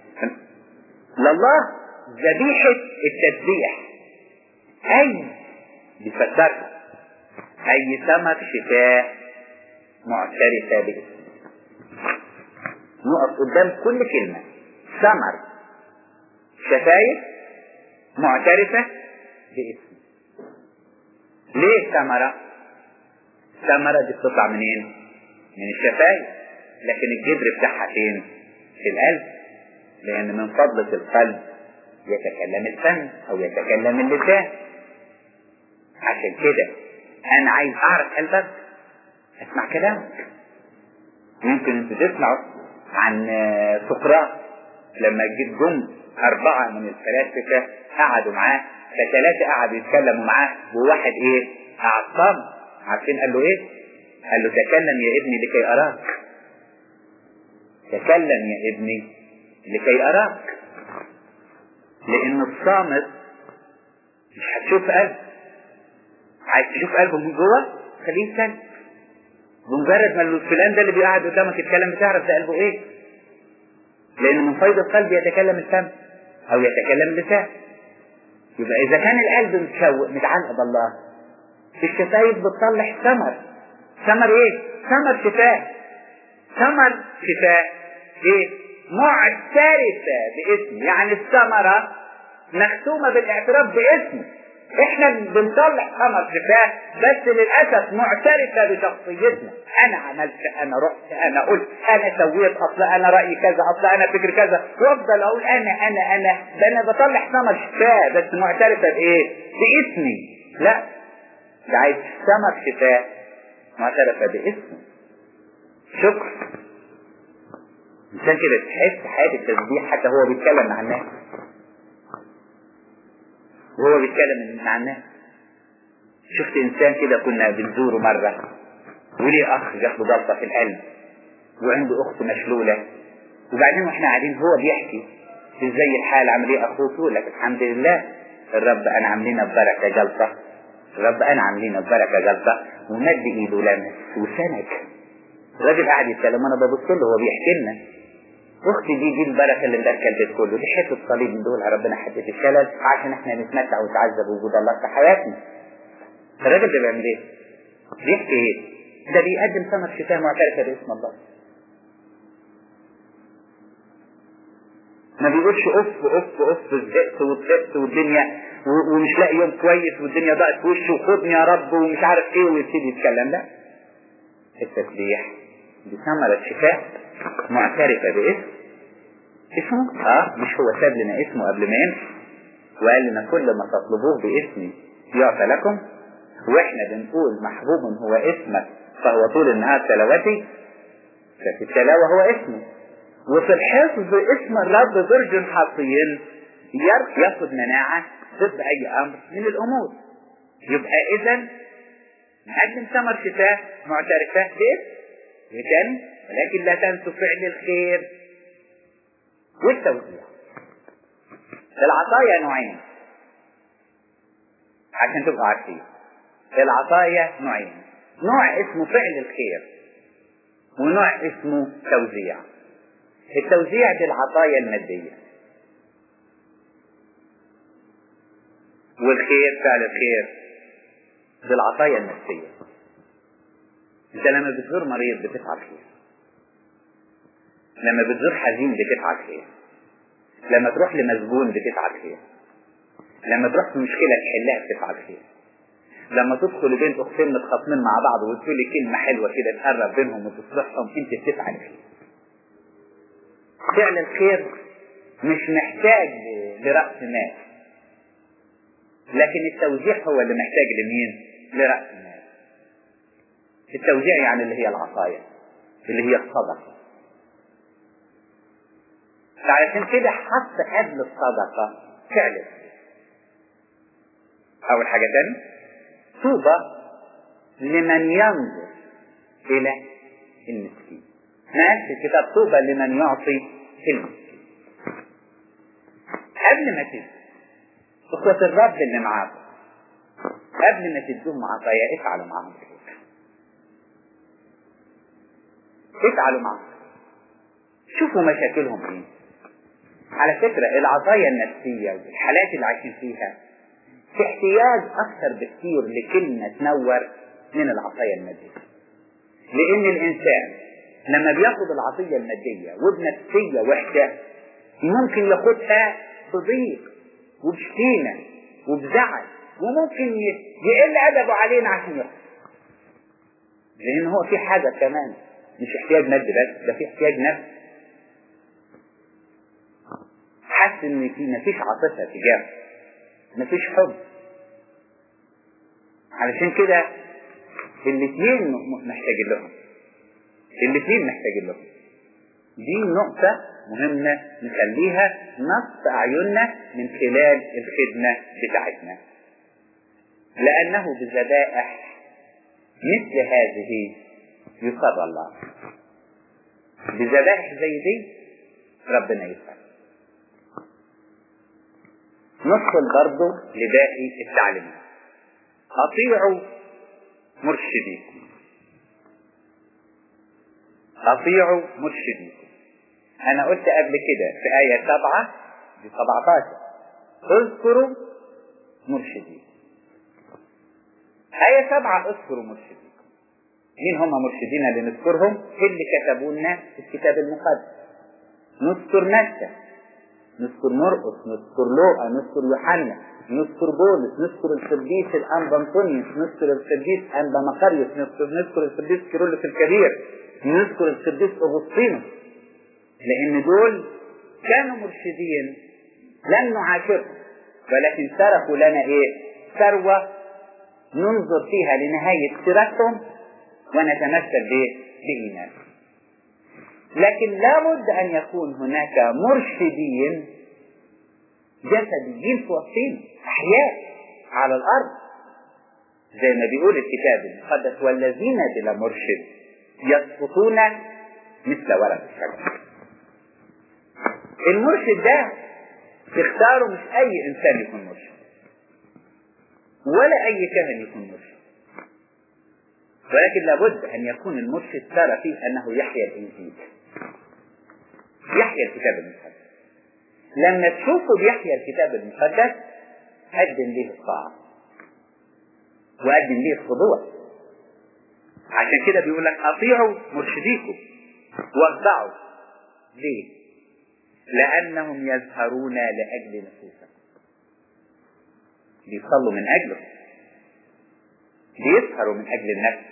لله ذبيحة التسبيح اي بيفسرها اي ثمر شفاء معترفة باسم نقف قدام كل كلمة ثمر شفايف معترفة باسم ليه ثمرة ثمرة دي بتطلع منين من الشفايف لكن الجذر بتاعها فين في القلب لان من فضلة القلب يتكلم الفم او يتكلم اللسان عشان كده انا عايز اعرف قلبك اسمع كلامك ممكن انتوا تسمعوا عن سقراط لما جيت جم أربعة من الفلاسفة قعدوا معاه فثلاثة قعدوا يتكلموا معاه وواحد إيه؟ قعد صام عارفين قال له إيه؟ قال له تكلم يا ابني لكي أراك تكلم يا ابني لكي أراك لأن الصامت مش هتشوف قلب عايز تشوف قلبه من جوه خليه يتكلم بمجرد ما الفلان ده اللي بيقعد قدامك يتكلم بتعرف ده قلبه ايه لان من فيض القلب يتكلم الفم او يتكلم اللسان يبقى اذا كان القلب متشوق متعلق بالله الشفايف بتطلع ثمر ثمر ايه ثمر شفاء ثمر شفاء ايه معترفة باسم يعني الثمرة مختومة بالاعتراف باسمه احنا بنطلع ثمر شفاء بس للاسف معترفة بشخصيتنا انا عملت انا رحت انا قلت انا سويت اصل انا رايي كذا اصل انا فكر كذا وافضل اقول انا انا انا ده انا بطلع ثمر شفاء بس معترفة بايه باسمي لا ده عايز ثمر شفاء معترفة باسمه شكر عشان كده تحس حياة التسبيح حتى هو بيتكلم مع الناس وهو بيتكلم مع الناس شفت انسان كده كنا بنزوره مرة وليه اخ جات له ضغطة في القلب وعنده اخت مشلولة وبعدين واحنا قاعدين هو بيحكي ازاي الحال عامل ايه اخوه يقول لك الحمد لله الرب انعم لنا ببركة جلطة الرب انعم لنا ببركة جلطة ومد ايده لمس وسند الراجل قاعد يتكلم وانا ببص له هو بيحكي لنا اختي دي دي البركه اللي مدركه البيت كله دي حته الصليب من دول ربنا حته الشلل عشان احنا نتمتع ونتعذب بوجود الله في حياتنا الراجل ده بيعمل ايه؟ بيحكي ايه؟ ده بيقدم ثمر شفاء معترفه باسم الله ما بيقولش اف اف اف زهقت وطلعت والدنيا ومش لاقي يوم كويس والدنيا ضاقت في وشه وخدني يا رب ومش عارف ايه ويبتدي يتكلم لا التسبيح دي ثمرة شفاء معترفة باسم اسمه اه مش هو ساب لنا اسمه قبل ما يمشي وقال لنا كل ما تطلبوه باسمي يعطى لكم واحنا بنقول محبوب هو اسمك فهو طول النهار تلاوتي ففي التلاوة هو اسمه وفي الحفظ اسم الرب برج حصين ياخد مناعة ضد اي امر من الامور يبقى اذا نقدم ثمر شفاء معترفة باسم وتاني ولكن لا تنسوا فعل الخير والتوزيع العطايا نوعين عشان تبقوا عارفين العطايا نوعين نوع اسمه فعل الخير ونوع اسمه توزيع التوزيع بالعطايا المادية والخير فعل الخير بالعطايا النفسية انت لما بتزور مريض بتفعل خير لما بتزور حزين بتفعل خير لما تروح لمسجون بتفعل خير لما تروح في مشكلة تحلها بتفعل خير لما تدخل بين اختين متخاصمين مع بعض وتقولي كلمة حلوة كده تقرب بينهم وتصلحهم انت بتفعل خير فعل الخير مش محتاج لرأس مال لكن التوزيع هو اللي محتاج لمين لرأس مال التوزيع يعني اللي هي العطايا اللي هي الصدقة فعشان كده حط قبل الصدقة فعل الخير أول حاجة تاني طوبى لمن ينظر إلى المسكين ما في الكتاب طوبى لمن يعطي المسكين قبل ما تدي إخوة الرب اللي معاكم قبل ما تدوهم عطايا افعلوا معاهم خير افعلوا معاهم شوفوا مشاكلهم ايه على فكرة العطايا النفسية والحالات اللي عايشين فيها في احتياج أكثر بكثير لكلمة تنور من العطايا المادية لأن الإنسان لما بياخد العطية المادية وبنفسية وحدة ممكن ياخدها بضيق وبشتيمة وبزعل وممكن يقل أدبه علينا عشان ياخد لأن هو في حاجة كمان مش احتياج مادي بس ده في احتياج نفسي حاسس ان في مفيش عاطفة تجاهه مفيش حب علشان كده الاثنين محتاجين لهم الاثنين محتاجين لهم دي نقطة مهمة نخليها نص أعيننا من خلال الخدمة بتاعتنا لأنه بذبائح مثل هذه يسر الله بذبائح زي دي ربنا يسر ندخل برضه لباقي التعليمات أطيعوا مرشديكم أطيعوا مرشديكم أنا قلت قبل كده في آية سبعة دي 17 اذكروا مرشديكم آية سبعة اذكروا مرشديكم مين هم مرشدين اللي نذكرهم اللي كتبوا لنا في الكتاب المقدس نذكر نفسه نذكر مرقس نذكر لوقا نذكر يوحنا نذكر بولس نذكر القديس الانبا انطونيوس نذكر القديس انبا مقريوس نذكر نذكر القديس كيرلس الكبير نذكر القديس اغسطينوس لان دول كانوا مرشدين لم نعاشرهم ولكن تركوا لنا ايه ثروة ننظر فيها لنهاية سيرتهم ونتمثل بايه بإيمان لكن لابد أن يكون هناك مرشدين جسديين في وسطنا أحياء على الأرض زي ما بيقول الكتاب المقدس والذين بلا مرشد يسقطون مثل ورق الشجر المرشد ده تختاره مش أي إنسان يكون مرشد ولا أي كاهن يكون مرشد ولكن لابد أن يكون المرشد ترى فيه أنه يحيا الإنجيل يحيا الكتاب المقدس لما تشوفه بيحيا الكتاب المقدس قدم ليه الطاعة وقدم ليه الخضوع عشان كده بيقول لك أطيعوا مرشديكم واخضعوا ليه؟ لأنهم يزهرون لأجل نفوسهم بيصلوا من أجله بيسهروا من أجل النفس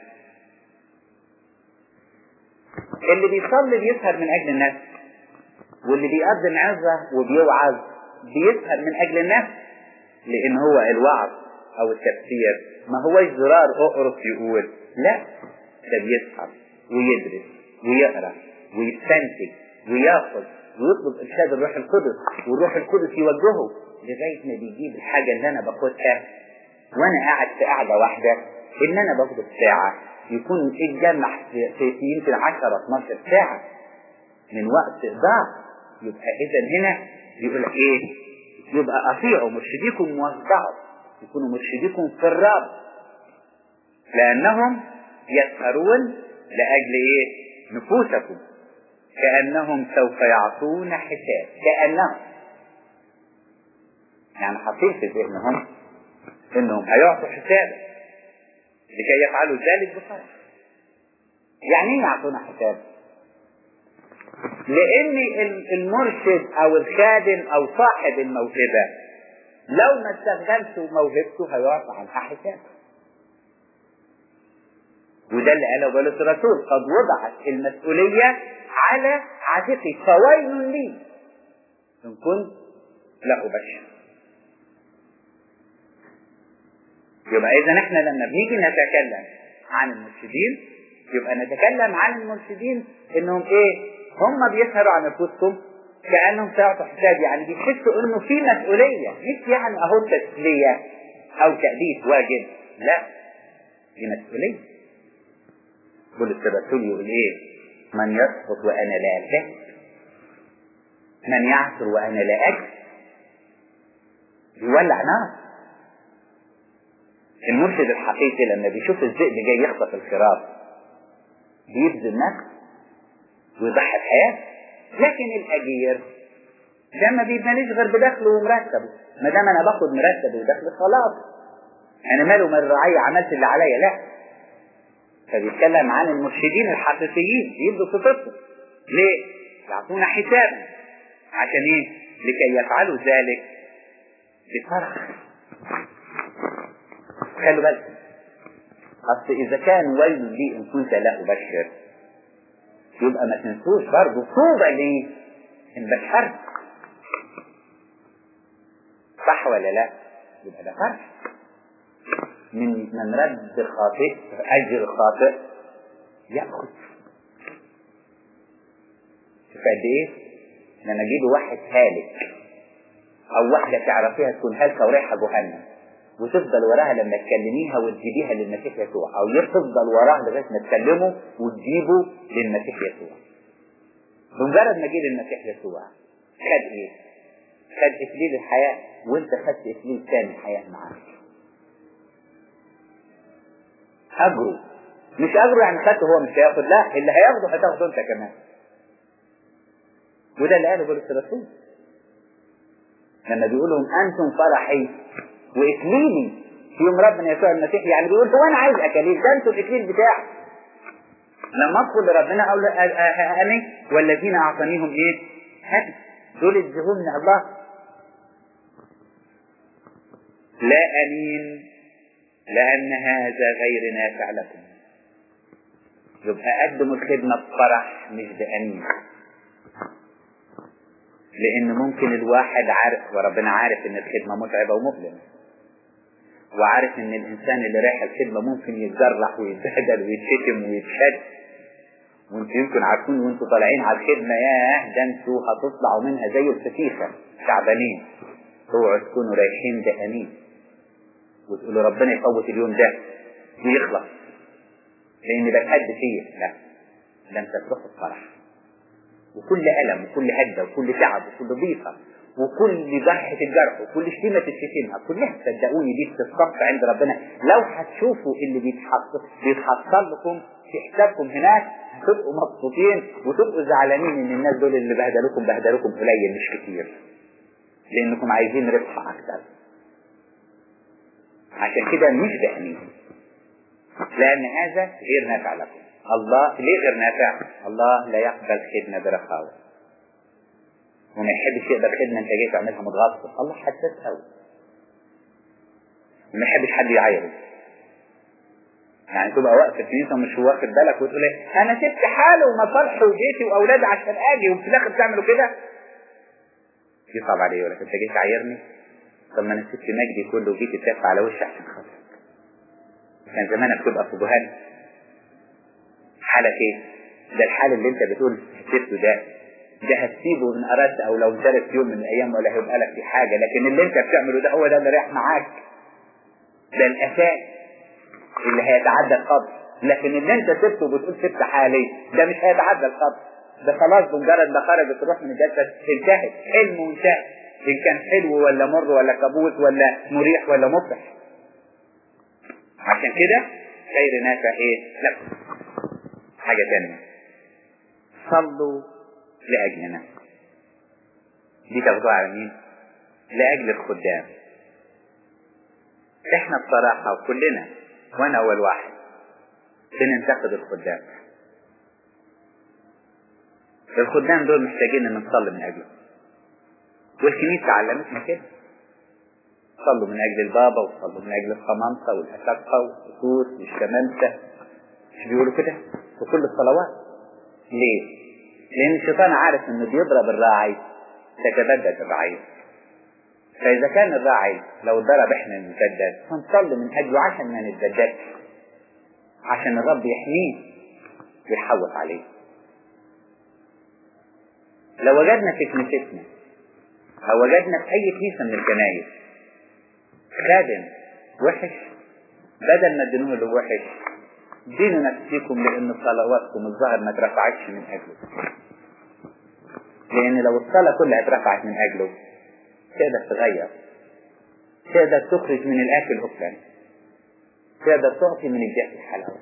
اللي بيصلي بيسهر من أجل النفس واللي بيقدم عظة وبيوعظ بيسهر من أجل النفس لأن هو الوعظ أو التفسير ما هوش زرار أقرص يقول لا ده بيسهر ويدرس ويقرأ ويستنتج وياخذ ويطلب إرشاد الروح القدس والروح القدس يوجهه لغاية ما بيجيب الحاجة اللي أنا باخدها وأنا قاعد في قاعدة واحدة إن أنا باخد الساعة يكون اتجمع في, في يمكن 10 12 ساعة من وقت ضاع يبقى إذا هنا يقول لك إيه؟ يبقى أطيعوا مرشديكم واخضعوا يكونوا مرشديكم في الرب لأنهم يسهرون لأجل إيه؟ نفوسكم كأنهم سوف يعطون حساب كأنهم يعني حاطين في ذهنهم انهم هيعطوا حسابا لكي يفعلوا ذلك بفرح يعني ايه يعطونا حساب لان المرشد او الخادم او صاحب الموهبة لو ما استخدمش موهبته هيعطى عنها حساب وده اللي قاله بولس الرسول قد وضعت المسؤولية على عاتقي فويل لي إن كنت لا أبشر يبقى إذا إحنا لما بنيجي نتكلم عن المرشدين يبقى نتكلم عن المرشدين إنهم إيه؟ هم بيسهروا عن أنفسهم كأنهم سيعطوا حساب يعني بيحسوا إنه في مسؤولية مش يعني أهو تسلية أو تأدية واجب لا دي مسؤولية بولس الرسول يقول إيه؟ من يسقط وأنا لا ألتهب من يعثر وأنا لا أكل يولع نار المرشد الحقيقي لما بيشوف الذئب جاي يخطف الخراف بيبذل نفسه ويضحي بحياته لكن الأجير ده ما بيبنيش غير بدخله ومرتبه ما دام انا باخد مرتب ودخل خلاص انا ماله من الرعاية عملت اللي عليا لا فبيتكلم عن المرشدين الحقيقيين يبدوا صفتهم ليه؟ يعطونا حسابا عشان ايه؟ لكي يفعلوا ذلك بفرح خلوا بالكم اصل اذا كان ويل لي ان كنت لا ابشر يبقى ما تنسوش برضه طوبى ليه؟ ان بشرت صح ولا لا؟ يبقى ده فرح من من رد خاطئ اجر خاطئ ياخذ شوف قد ايه لما اجيب واحد هالك او واحده تعرفيها تكون هالكه ورايحه جهنم وتفضل وراها لما تكلميها وتجيبيها للمسيح يسوع او تفضل وراها لغايه ما تكلمه وتجيبه للمسيح يسوع بمجرد ما جه للمسيح يسوع خد ايه؟ خد اكليل الحياه وانت خدت اكليل ثاني الحياه معاه اجره مش اجره يعني خدته هو مش هياخد لا اللي هياخده هتاخده انت كمان وده اللي قاله بولس الرسول لما بيقول لهم انتم فرحي واكليلي في يوم ربنا يسوع المسيح يعني بيقول هو انا عايز اكاليل ده انتوا الاكليل بتاعي لما ادخل لربنا اقول انا والذين اعطانيهم ايه؟ هدي دول اديهم من الله لا امين لان هذا غير نافع لكم يبقى قدموا الخدمه بفرح مش بامين لان ممكن الواحد عارف وربنا عارف ان الخدمه متعبه ومؤلمه وعارف ان الانسان اللي رايح الخدمه ممكن يتجرح ويتبهدل ويتشتم ويتشد وانتوا يمكن عارفين وانتوا طالعين على الخدمه ياه ده انتوا هتطلعوا منها زي الفتيخه تعبانين اوعوا تكونوا رايحين دهانين وتقولوا ربنا يفوت اليوم ده ويخلص لان بتهد فيه لا ده انت تروح الفرح وكل ألم وكل هدة وكل تعب وكل ضيقة وكل ضحة الجرح وكل شتيمة تشتمها كلها صدقوني دي بتتصف عند ربنا لو هتشوفوا اللي بيتحصل بيتحصل لكم في حسابكم هناك هتبقوا مبسوطين وتبقوا زعلانين ان الناس دول اللي بهدلوكم بهدلوكم قليل مش كتير لانكم عايزين ربح اكتر عشان كده مش بأمين لان هذا غير نافع لكم الله ليه غير نافع؟ الله لا يقبل خدمة برخاوة وما يحبش يقبل خدمة انت جاي تعملها متغصب الله حساس قوي وما يحبش حد يعايره يعني تبقى واقف في الكنيسه ومش واخد بالك وتقول ايه انا سبت حالي ومصالحي وبيتي واولادي عشان اجي وفي الاخر تعملوا كده يصعب عليه يقول لك انت جيت تعايرني طب ما انا سبت مجدي كله وجيت تدافع على وشي عشان خاطرك كان زمانك تبقى في جهنم حالك ايه؟ ده الحال اللي انت بتقول سبته ده ده هتسيبه ان اردت او لو انترك يوم من الايام ولا هيبقى لك في حاجه لكن اللي انت بتعمله ده هو ده اللي رايح معاك ده الاساس اللي هيتعدى القبر لكن اللي انت سبته بتقول سبت حالي ده مش هيتعدى القبر ده خلاص بمجرد ما خرجت الروح من الجسد انتهت حلم وانتهى ان كان حلو ولا مر ولا كابوس ولا مريح ولا مفرح عشان كده غير نافع ايه؟ لا حاجة تانية صلوا لأجلنا دي تاخدوها على مين لأجل الخدام احنا بصراحة وكلنا وانا اول واحد بننتقد الخدام الخدام دول محتاجين ان نصلي من اجلهم والكنيسة علمتنا كده صلوا من اجل البابا وصلوا من اجل القمامسة والاسقة والسكوت والشمامسة مش بيقولوا كده في كل الصلوات ليه؟ لان الشيطان عارف انه بيضرب الراعي تتبدد الرعية فاذا كان الراعي لو ضرب احنا نتبدد هنصلي من اجله عشان ما نتبددش عشان الرب يحميه ويحوط عليه لو وجدنا في كنيستنا او وجدنا في اي كنيسة من الكنايس خادم وحش بدل ما ادينوه له وحش دينوا نفسكم لان صلواتكم الظاهر ما اترفعتش من اجله لان لو الصلاة كلها اترفعت من اجله تقدر تغير تقدر تخرج من الاكل اكلا تقدر تعطي من الجهل الحلاوة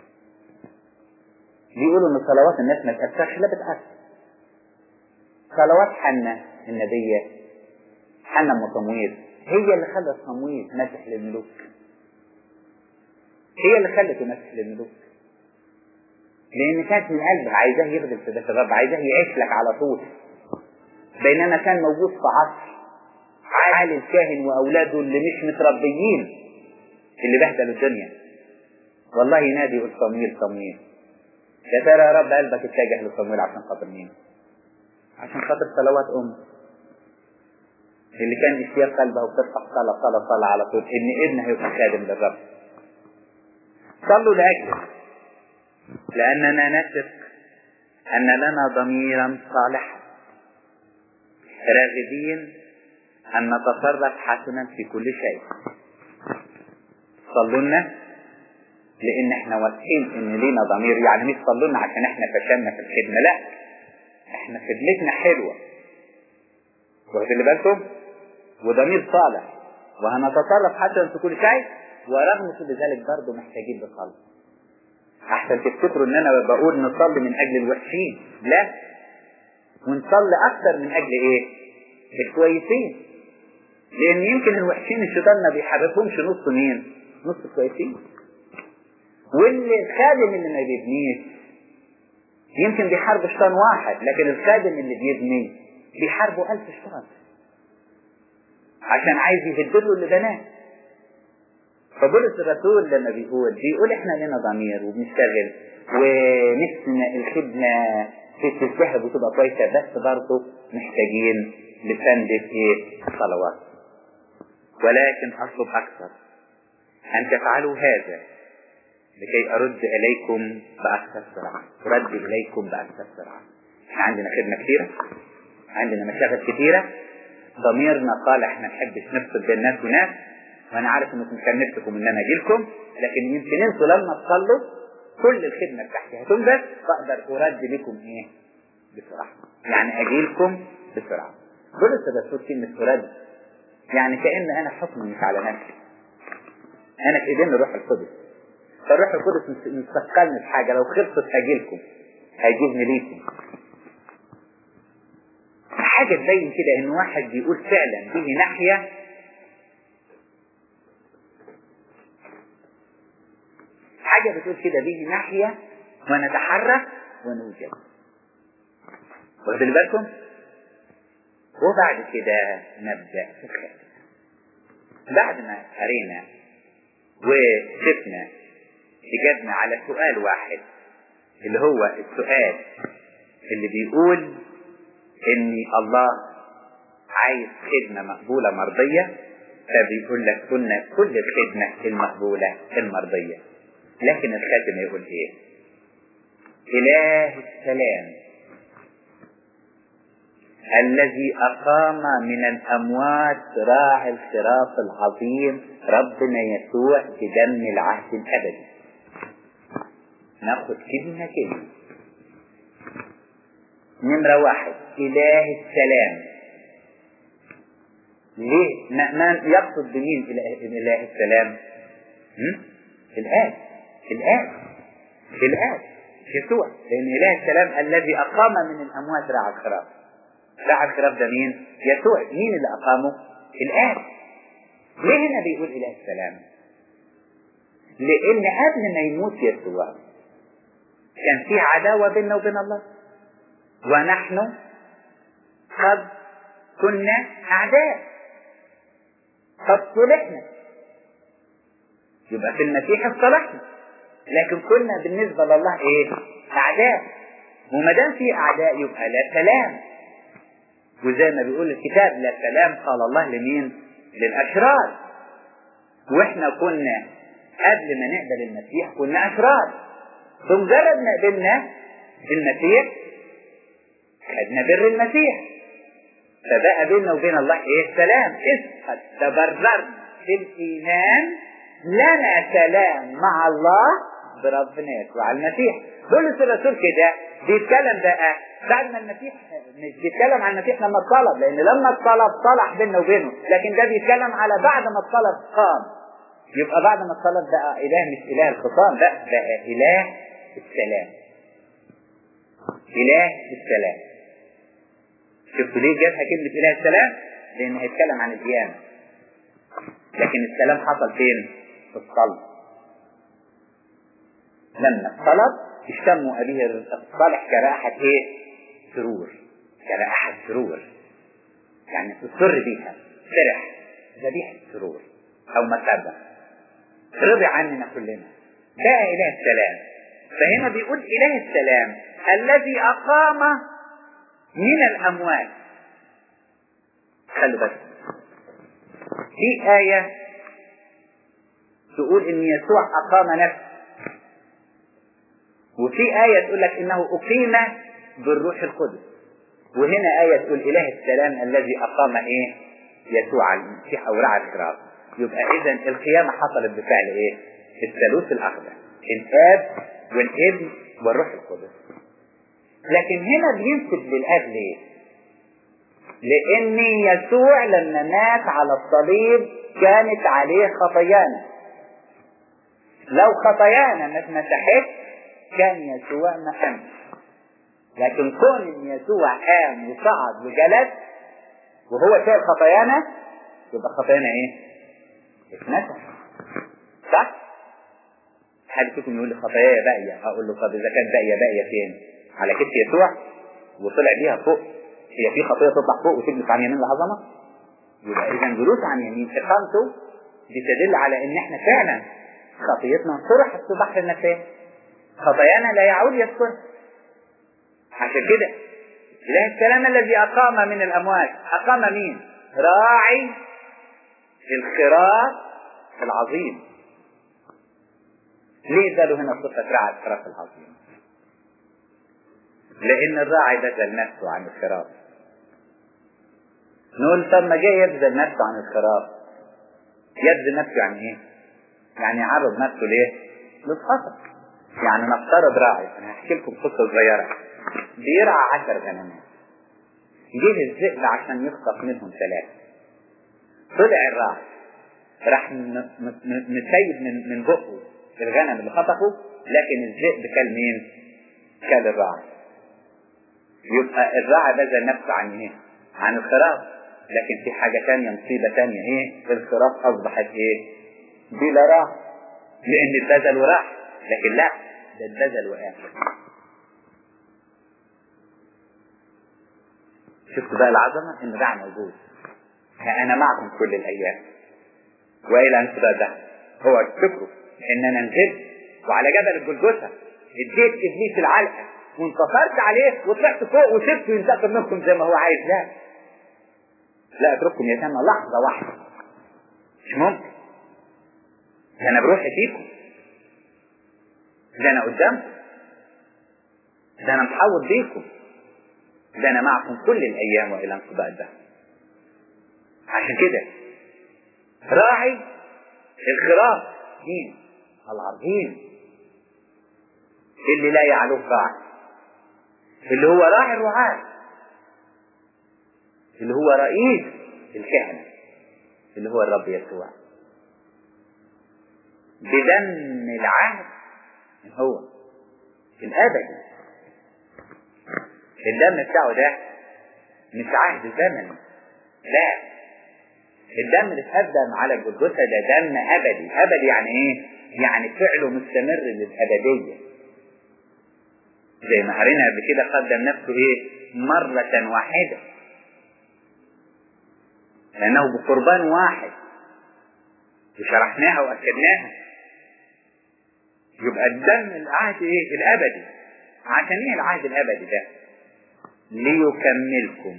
بيقولوا ان صلوات الناس ما تأثرش لا بتأثر صلوات حنة النبية حنة ام صمويل هي اللي خلت صمويل مسح للملوك هي اللي خلته مسح للملوك لان كانت من قلبها عايزاه يخدم في بيت الرب عايزاه يعيش لك على طول بينما كان موجود في عصر عالي الكاهن واولاده اللي مش متربيين اللي بهدلوا الدنيا والله ينادي يقول صمويل صمويل يا ترى يا رب قلبك اتجه لصمويل عشان خاطر مين؟ عشان خاطر صلوات أم اللي كان اشتياق قلبها وبترفع صلاة صلاة صلاة على طول إن ابنها يبقى خادم للرب صلوا لأجله لأننا نثق أن لنا ضميرا صالحا راغبين أن نتصرف حسنا في كل شيء صلوا لنا لأن احنا واثقين إن لينا ضمير يعني مش صلوا لنا عشان احنا فشلنا في الخدمة لا احنا خدمتنا حلوة واخدين بالكم وضمير صالح وهنتصرف حسنا في كل شيء ورغم كل ذلك برضه محتاجين لصلاة احسن تفتكروا ان انا بقول نصلي من اجل الوحشين لا ونصلي اكتر من اجل ايه الكويسين لان يمكن الوحشين الشيطان ما بيحركهمش نص مين نص الكويسين واللي الخادم اللي ما بيبنيش يمكن بيحارب شيطان واحد لكن الخادم اللي بيبني بيحاربه ألف شيطان عشان عايز يهدله اللي بناه فبولس الرسول لما بيقول بيقول احنا لنا ضمير وبنشتغل ونفسنا الخدمة تتذهب وتبقى كويسة بس برضه محتاجين لسندة ايه صلوات ولكن اطلب اكثر ان تفعلوا هذا لكي ارد اليكم باكثر سرعة ارد اليكم باكثر سرعة احنا عندنا خدمة كثيرة عندنا مشاغل كثيرة ضميرنا قال احنا نحبش نفصل بين ناس وناس وانا عارف انكم كان نفسكم ان انا اجي لكم لكن يمكن انتوا لما تصلوا كل الخدمة بتاعتي هتنجز فاقدر ارد لكم ايه بسرعة يعني اجي لكم بسرعة بولس الرسول كلمة ترد يعني كأن انا حكم مش على نفسي انا في ايدين الروح القدس فالروح القدس مستقلني في حاجة لو خلصت هاجي لكم هيجيبني ليكم حاجة تبين كده ان واحد بيقول فعلا به ناحية حاجة بتقول كده به ناحية ونتحرك ونوجد واخدين بالكم وبعد كده نبدأ في الخاتم بعد ما قرينا وشفنا إجابنا على سؤال واحد اللي هو السؤال اللي بيقول ان الله عايز خدمة مقبولة مرضية فبيقول لك كنا كل الخدمة المقبولة المرضية لكن الخاتم يقول ايه اله السلام الذي اقام من الاموات راعي الخراف العظيم ربنا يسوع بدم العهد الابدي ناخد كلمة كلمة نمرة واحد إله السلام ليه؟ ما يقصد بمين إله, إله السلام؟ هم؟ الآب الآب الآب يسوع لأن إله السلام الذي أقام من الأموات راعى الخراف راعى الخراف ده مين؟ يسوع مين اللي أقامه؟ الآب ليه هنا بيقول إله السلام؟ لأن قبل ما يموت يسوع كان في عداوة بيننا وبين الله ونحن قد كنا أعداء قد صلحنا يبقى في المسيح اصطلحنا لكن كنا بالنسبة لله ايه اعداء وما دام في اعداء يبقى لا سلام وزي ما بيقول الكتاب لا سلام قال الله لمين للاشرار واحنا كنا قبل ما نقبل المسيح كنا اشرار بمجرد ما قبلنا المسيح خدنا بر المسيح فبقى بيننا وبين الله ايه سلام اذ قد تبررنا بالايمان لنا سلام مع الله بربنا يسوع المسيح بولس الرسول كده بيتكلم بقى بعد ما المسيح مش بيتكلم عن المسيح لما اتصلب لان لما اتصلب صلح بيننا وبينه لكن ده بيتكلم على بعد ما اتصلب قام يبقى بعد ما اتصلب بقى اله مش اله الخصام لا بقى اله السلام اله السلام شفتوا ليه جابها كلمة اله السلام لان هيتكلم عن القيامة لكن السلام حصل فين في الصلب لما الصلب اشتموا أبيه الصالح كرائحة ايه سرور كرائحة سرور يعني السر بيها فرح ذبيحة سرور أو مسبة رضي عننا كلنا ده إله السلام فهنا بيقول إله السلام الذي أقام من الأموات خلوا بالك في آية تقول إن يسوع أقام نفسه وفي آية تقول لك إنه أقيم بالروح القدس وهنا آية تقول إله السلام الذي أقام إيه يسوع المسيح أو رعى الكرام يبقى إذا القيامة حصلت بفعل إيه الثالوث الأخضر الآب والابن والروح القدس لكن هنا بينسب للآب ليه لأن يسوع لما مات على الصليب كانت عليه خطايانا لو خطايانا ما اتمسحتش كان يسوع ما قامش لكن كون ان يسوع قام وصعد وجلس وهو شايل خطايانا يبقى خطايانا ايه؟ اتمسح صح؟ حد فيكم يقول لي خطاياي باقية هقول له طب إذا كانت باقية باقية فين؟ على كتف يسوع وطلع بيها فوق هي في خطية تطلع فوق وتجلس عن يمين العظمة؟ يبقى إذا جلوس عن يمين إقامته بتدل على إن إحنا فعلا خطيتنا انطرحت في بحر النفاس خطايانا لا يعود يذكر عشان كده إله السلام الذي أقام من الأموات أقام مين؟ راعي الخراف العظيم ليه اداله هنا صفة راعي الخراف العظيم؟ لأن الراعي بذل نفسه عن الخراف نقول طب ما جاي يبذل نفسه عن الخراف يبذل نفسه يعني ايه؟ يعني يعرض نفسه ليه؟ للخطر يعني نفترض راعي انا هحكي لكم قصه صغيره بيرعى عشر غنمات جه الذئب عشان يخطف منهم ثلاثه طلع الراعي راح مسيب من من بقه الغنم اللي خطفه لكن الذئب كل مين؟ كل الراعي يبقى الراعي بذل نفسه عن ايه؟ عن الخراف لكن في حاجه ثانيه مصيبه ثانيه ايه؟ الخراف اصبحت ايه؟ بلا راعي لان اتبذل وراح لكن لا ده اتبذل وقام شفت بقى العظمة ان ده موجود انا معكم كل الايام والى ان ده هو افتكروا ان انا نزلت وعلى جبل الجلجثة اديت ابليس العلقة وانتصرت عليه وطلعت فوق وسبته ينتقم منكم زي ما هو عايز لا لا اترككم يتم لحظة واحدة مش ممكن ده انا بروحي فيكم ده انا قدامكم ده انا محوط بيكم ده انا معكم كل الايام والى انقضاء الدهر عشان كده راعي الخراف مين العظيم اللي لا يعلوه راعي اللي هو راعي الرعاة اللي هو رئيس الكهنة اللي هو الرب يسوع بدم العهد هو الابدي الدم بتاعه ده مش عهد زمني لا الدم اللي اتقدم على الجلجثة ده دم أبدي أبدي يعني إيه؟ يعني فعله مستمر للأبدية زي ما قرينا قبل كده قدم نفسه إيه؟ مرة واحدة لأنه بقربان واحد وشرحناها وأكدناها يبقى الدم العهد إيه؟ الأبدي عشان إيه العهد الأبدي ده؟ ليكملكم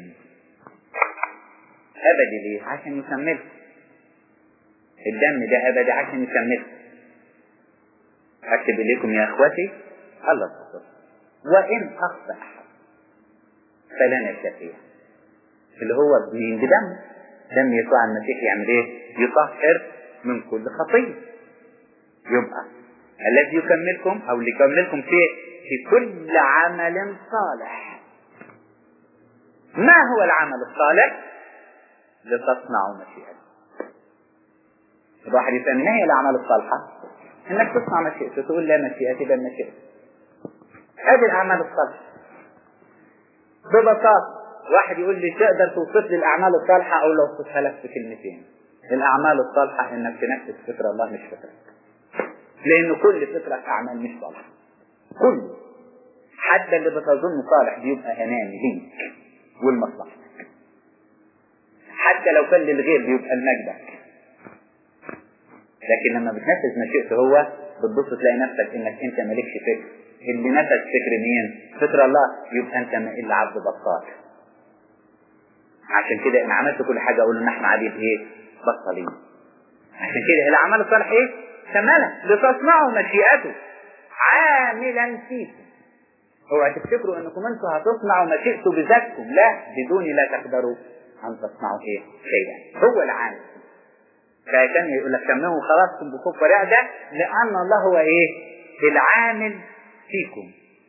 أبدي ليه؟ عشان يكملكم الدم ده أبدي عشان يكملكم أكتب إليكم يا أخوتي الله تصدق وإن أخطأ أحد فلنا الشفيع اللي هو مين بدم دم يسوع المسيح يعمل ايه؟ يطهر من كل خطية يبقى الذي يكملكم او اللي يكملكم في في كل عمل صالح ما هو العمل الصالح؟ لتصنعوا مشيئته الواحد يسأل ما هي الأعمال الصالحة؟ إنك تصنع مشيئته تقول لا مشيئتي بل مشيئتي هذه الأعمال الصالحة ببساطة واحد يقول لي تقدر توصف لي الأعمال الصالحة أو لو اوصفها لك في كلمتين الأعمال الصالحة إنك تنفذ فكرة الله مش فكرك لأن كل فكرة أعمال مش صالحة كل حتى اللي بتظن صالح بيبقى أناني ليك والمصلحة حتى لو كان للغير بيبقى لمجدك لكن لما بتنفذ مشيئته هو بتبص تلاقي نفسك انك انت مالكش فكر اللي نفذ فكر مين فكر الله يبقى انت ما الا عبد بطال عشان كده ان عملت كل حاجه اقول ان احنا عبيد ايه بطالين عشان كده الاعمال الصالحه ايه كمالة لتصنعوا مشيئته عاملا فيكم اوعى تفتكروا انكم انتوا هتصنعوا مشيئته بذاتكم لا بدوني لا تقدروا ان تصنعوا ايه شيئا هو العامل فكان يقول لك سموه خلاص بخوف ورعدة لأن الله هو إيه؟ العامل فيكم.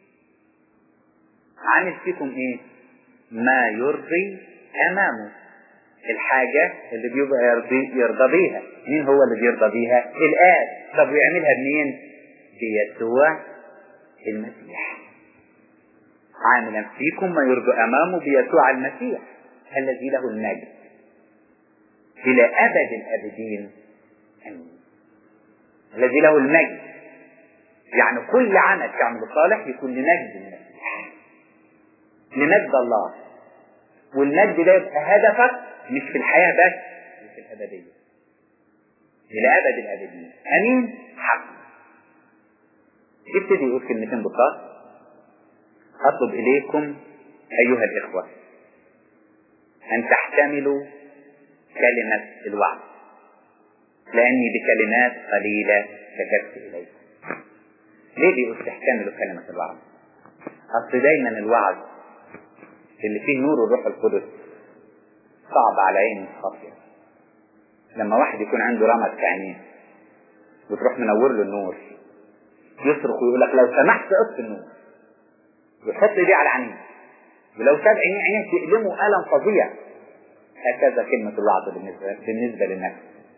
عامل فيكم إيه؟ ما يرضي أمامه. الحاجة اللي بيبقى يرضي يرضى بيها، مين هو اللي بيرضى بيها؟ الآب، طب ويعملها بمين؟ بيسوع المسيح. عاملا فيكم ما يرضي أمامه بيسوع المسيح الذي له المجد. إلى أبد الأبدين أمين الذي له المجد يعني كل عمل تعمل صالح يكون لمجد المسيح لمجد الله والمجد ده يبقى هدفك مش في الحياة بس في الأبدية إلى أبد الأبدين أمين حق يبتدي يقول كلمتين بساط أطلب إليكم أيها الإخوة أن تحتملوا كلمة الوعد لأني بكلمات قليلة كتبت إليكم ليه بيقول تحتملوا كلمة الوعد أصل دايما الوعد اللي فيه نور الروح القدس صعب على عين الخاطئة لما واحد يكون عنده رمد في عينيه وتروح منور له النور يصرخ ويقول لك لو سمحت اطفي النور ويحط ايديه على عينيه ولو ساب عينيه عينيه تألمه ألم فظيع هكذا كلمة الوعظ بالنسبة, بالنسبة للنفس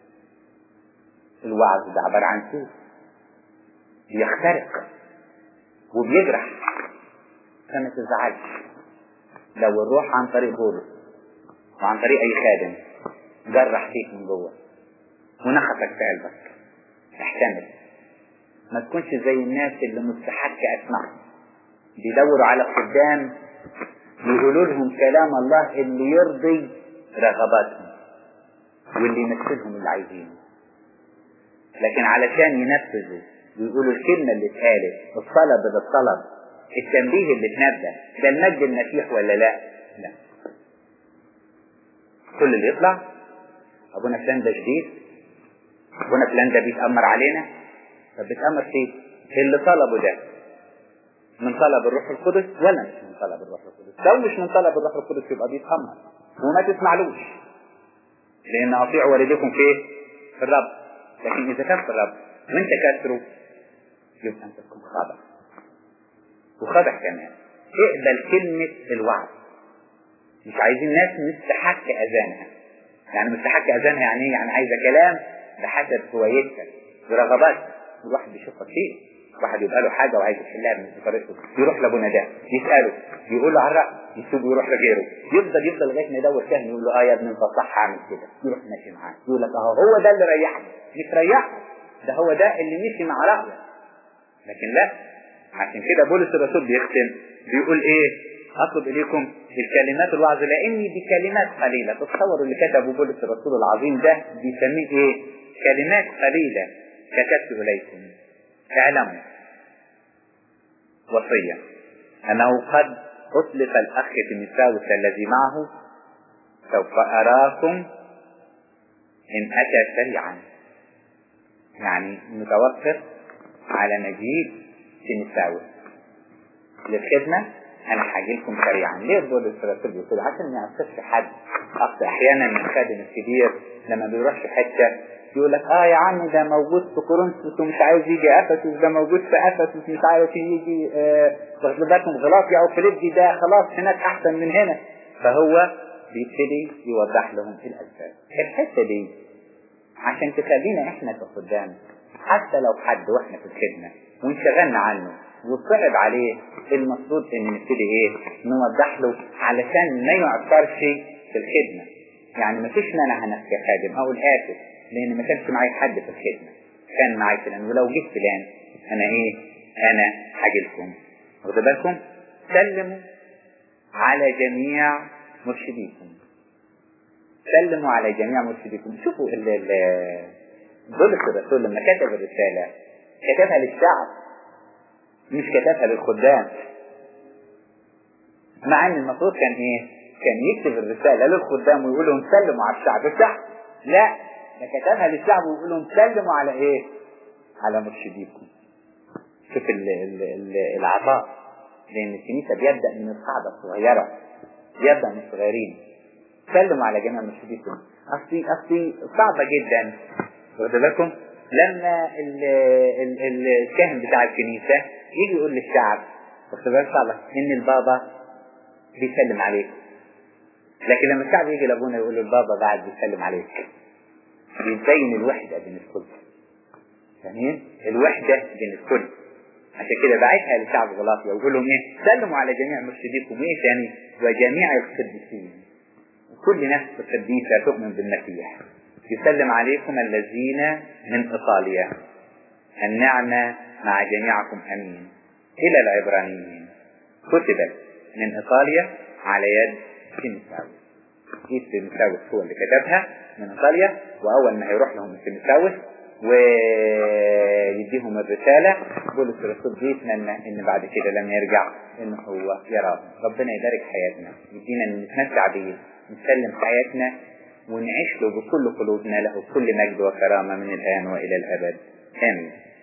الوعظ ده عبارة عن سوء بيخترق وبيجرح فما تزعلش لو الروح عن طريق بولس وعن طريق أي خادم جرح فيك من جوه ونخفك في قلبك احتمل ما تكونش زي الناس اللي مستحق أسمعهم بيدوروا على خدام يقولوا لهم كلام الله اللي يرضي رغباتهم واللي يمثلهم اللي عايزينه لكن علشان ينفذوا ويقولوا الكلمة اللي اتقالت الطلب ده الطلب التنبيه اللي اتنبه ده المجد المسيح ولا لا؟ لا كل اللي يطلع ابونا فلان ده جديد ابونا فلان ده بيتأمر علينا طب بيتأمر فيه اللي طلبه ده من طلب الروح القدس ولا مش من طلب الروح القدس لو مش من طلب الروح القدس يبقى بيتأمر وما تسمعلوش لان اطيع والديكم في ايه؟ في الرب لكن اذا كان في الرب وانت كاسره يبقى انت تكون خاضع وخاضع كمان اقبل كلمة الوعد مش عايزين ناس مستحق اذانها يعني مستحق اذانها يعني ايه؟ يعني عايزة كلام بحسب هوايتك برغباتك الواحد بيشوفك فيه واحد يبقى له حاجة وعايز يحلها من طريقته يروح لابونا ده يسأله يقول له عرق يسيب ويروح لغيره يفضل يفضل لغاية ما يدور كاهن يقول له اه يا ابني انت صح اعمل كده يروح ماشي معاه يقول لك اهو هو ده اللي ريحني مش ريحك ده هو ده اللي مشي مع رأيك لكن لا عشان كده بولس الرسول بيختم بيقول ايه اطلب اليكم الكلمات الوعظ لاني دي كلمات قليله تصوروا اللي كتبه بولس الرسول العظيم ده بيسميه ايه كلمات قليله كتبت اليكم اعلموا وصيه انه قد اطلق الاخ تيموثاوس الذي معه سوف اراكم ان اتى سريعا يعني متوقف على مجيء تيموثاوس للخدمة أنا هاجي لكم سريعا ليه بقول الرسول بيقول عشان ما يعصبش حد أصل أحيانا الخادم الكبير لما بيروح في حتة يقول لك اه يا عم ده موجود في كورنثوس ومش عايز يجي افسس ده موجود في افسس مش عارف يجي واخد آه بالكم غلاطيا او فيليبي ده خلاص هناك احسن من هنا فهو بيبتدي يوضح لهم الاسباب الحته دي عشان تخلينا احنا كخدام حتى لو حد واحنا في الخدمة وانشغلنا عنه وصعب عليه المفروض ان نبتدي ايه نوضح له علشان ما يعثرش في الخدمة يعني ما فيش مانع انا كخادم اقول اسف لان ما كانش معايا حد في الخدمة كان معايا فلان ولو جه فلان انا ايه انا هاجي لكم واخد بالكم سلموا على جميع مرشديكم سلموا على جميع مرشديكم شوفوا ال بولس الرسول لما كتب الرسالة كتبها للشعب مش كتبها للخدام مع ان المفروض كان ايه كان يكتب الرسالة للخدام ويقول لهم سلموا على الشعب الشعب لا ده كتبها للشعب ويقول لهم سلموا على ايه على مرشديكم شوف ال ال ال العطاء لان الكنيسة بيبدأ من القاعدة الصغيرة بيبدأ من الصغيرين سلموا على جميع مرشديكم اصلي اصلي صعبة جدا واخد بالكم لما ال ال ال الكاهن بتاع الكنيسة يجي يقول للشعب واخد بالك صعبة ان البابا بيسلم عليك لكن لما الشعب يجي لابونا يقول له البابا بعد بيسلم عليك بيبين الوحدة بين الكل فاهمين الوحدة بين الكل عشان كده بعتها لشعب غلاطيا ويقول لهم ايه سلموا على جميع مرشديكم ايه ثاني وجميع القديسين وكل نفس قديسة تؤمن بالمسيح يسلم عليكم الذين من إيطاليا النعمة مع جميعكم أمين إلى العبرانيين كتبت من إيطاليا على يد تيمساوس جيت تيمساوس هو اللي كتبها من إيطاليا وأول ما هيروح لهم تيمساوس ويديهم الرسالة بولس الرسول بيتمنى ان بعد كده لما يرجع ان هو يراهم ربنا يبارك حياتنا يدينا ان نتمتع بيه نسلم حياتنا ونعيش له بكل قلوبنا له كل مجد وكرامة من الآن وإلى الأبد آمين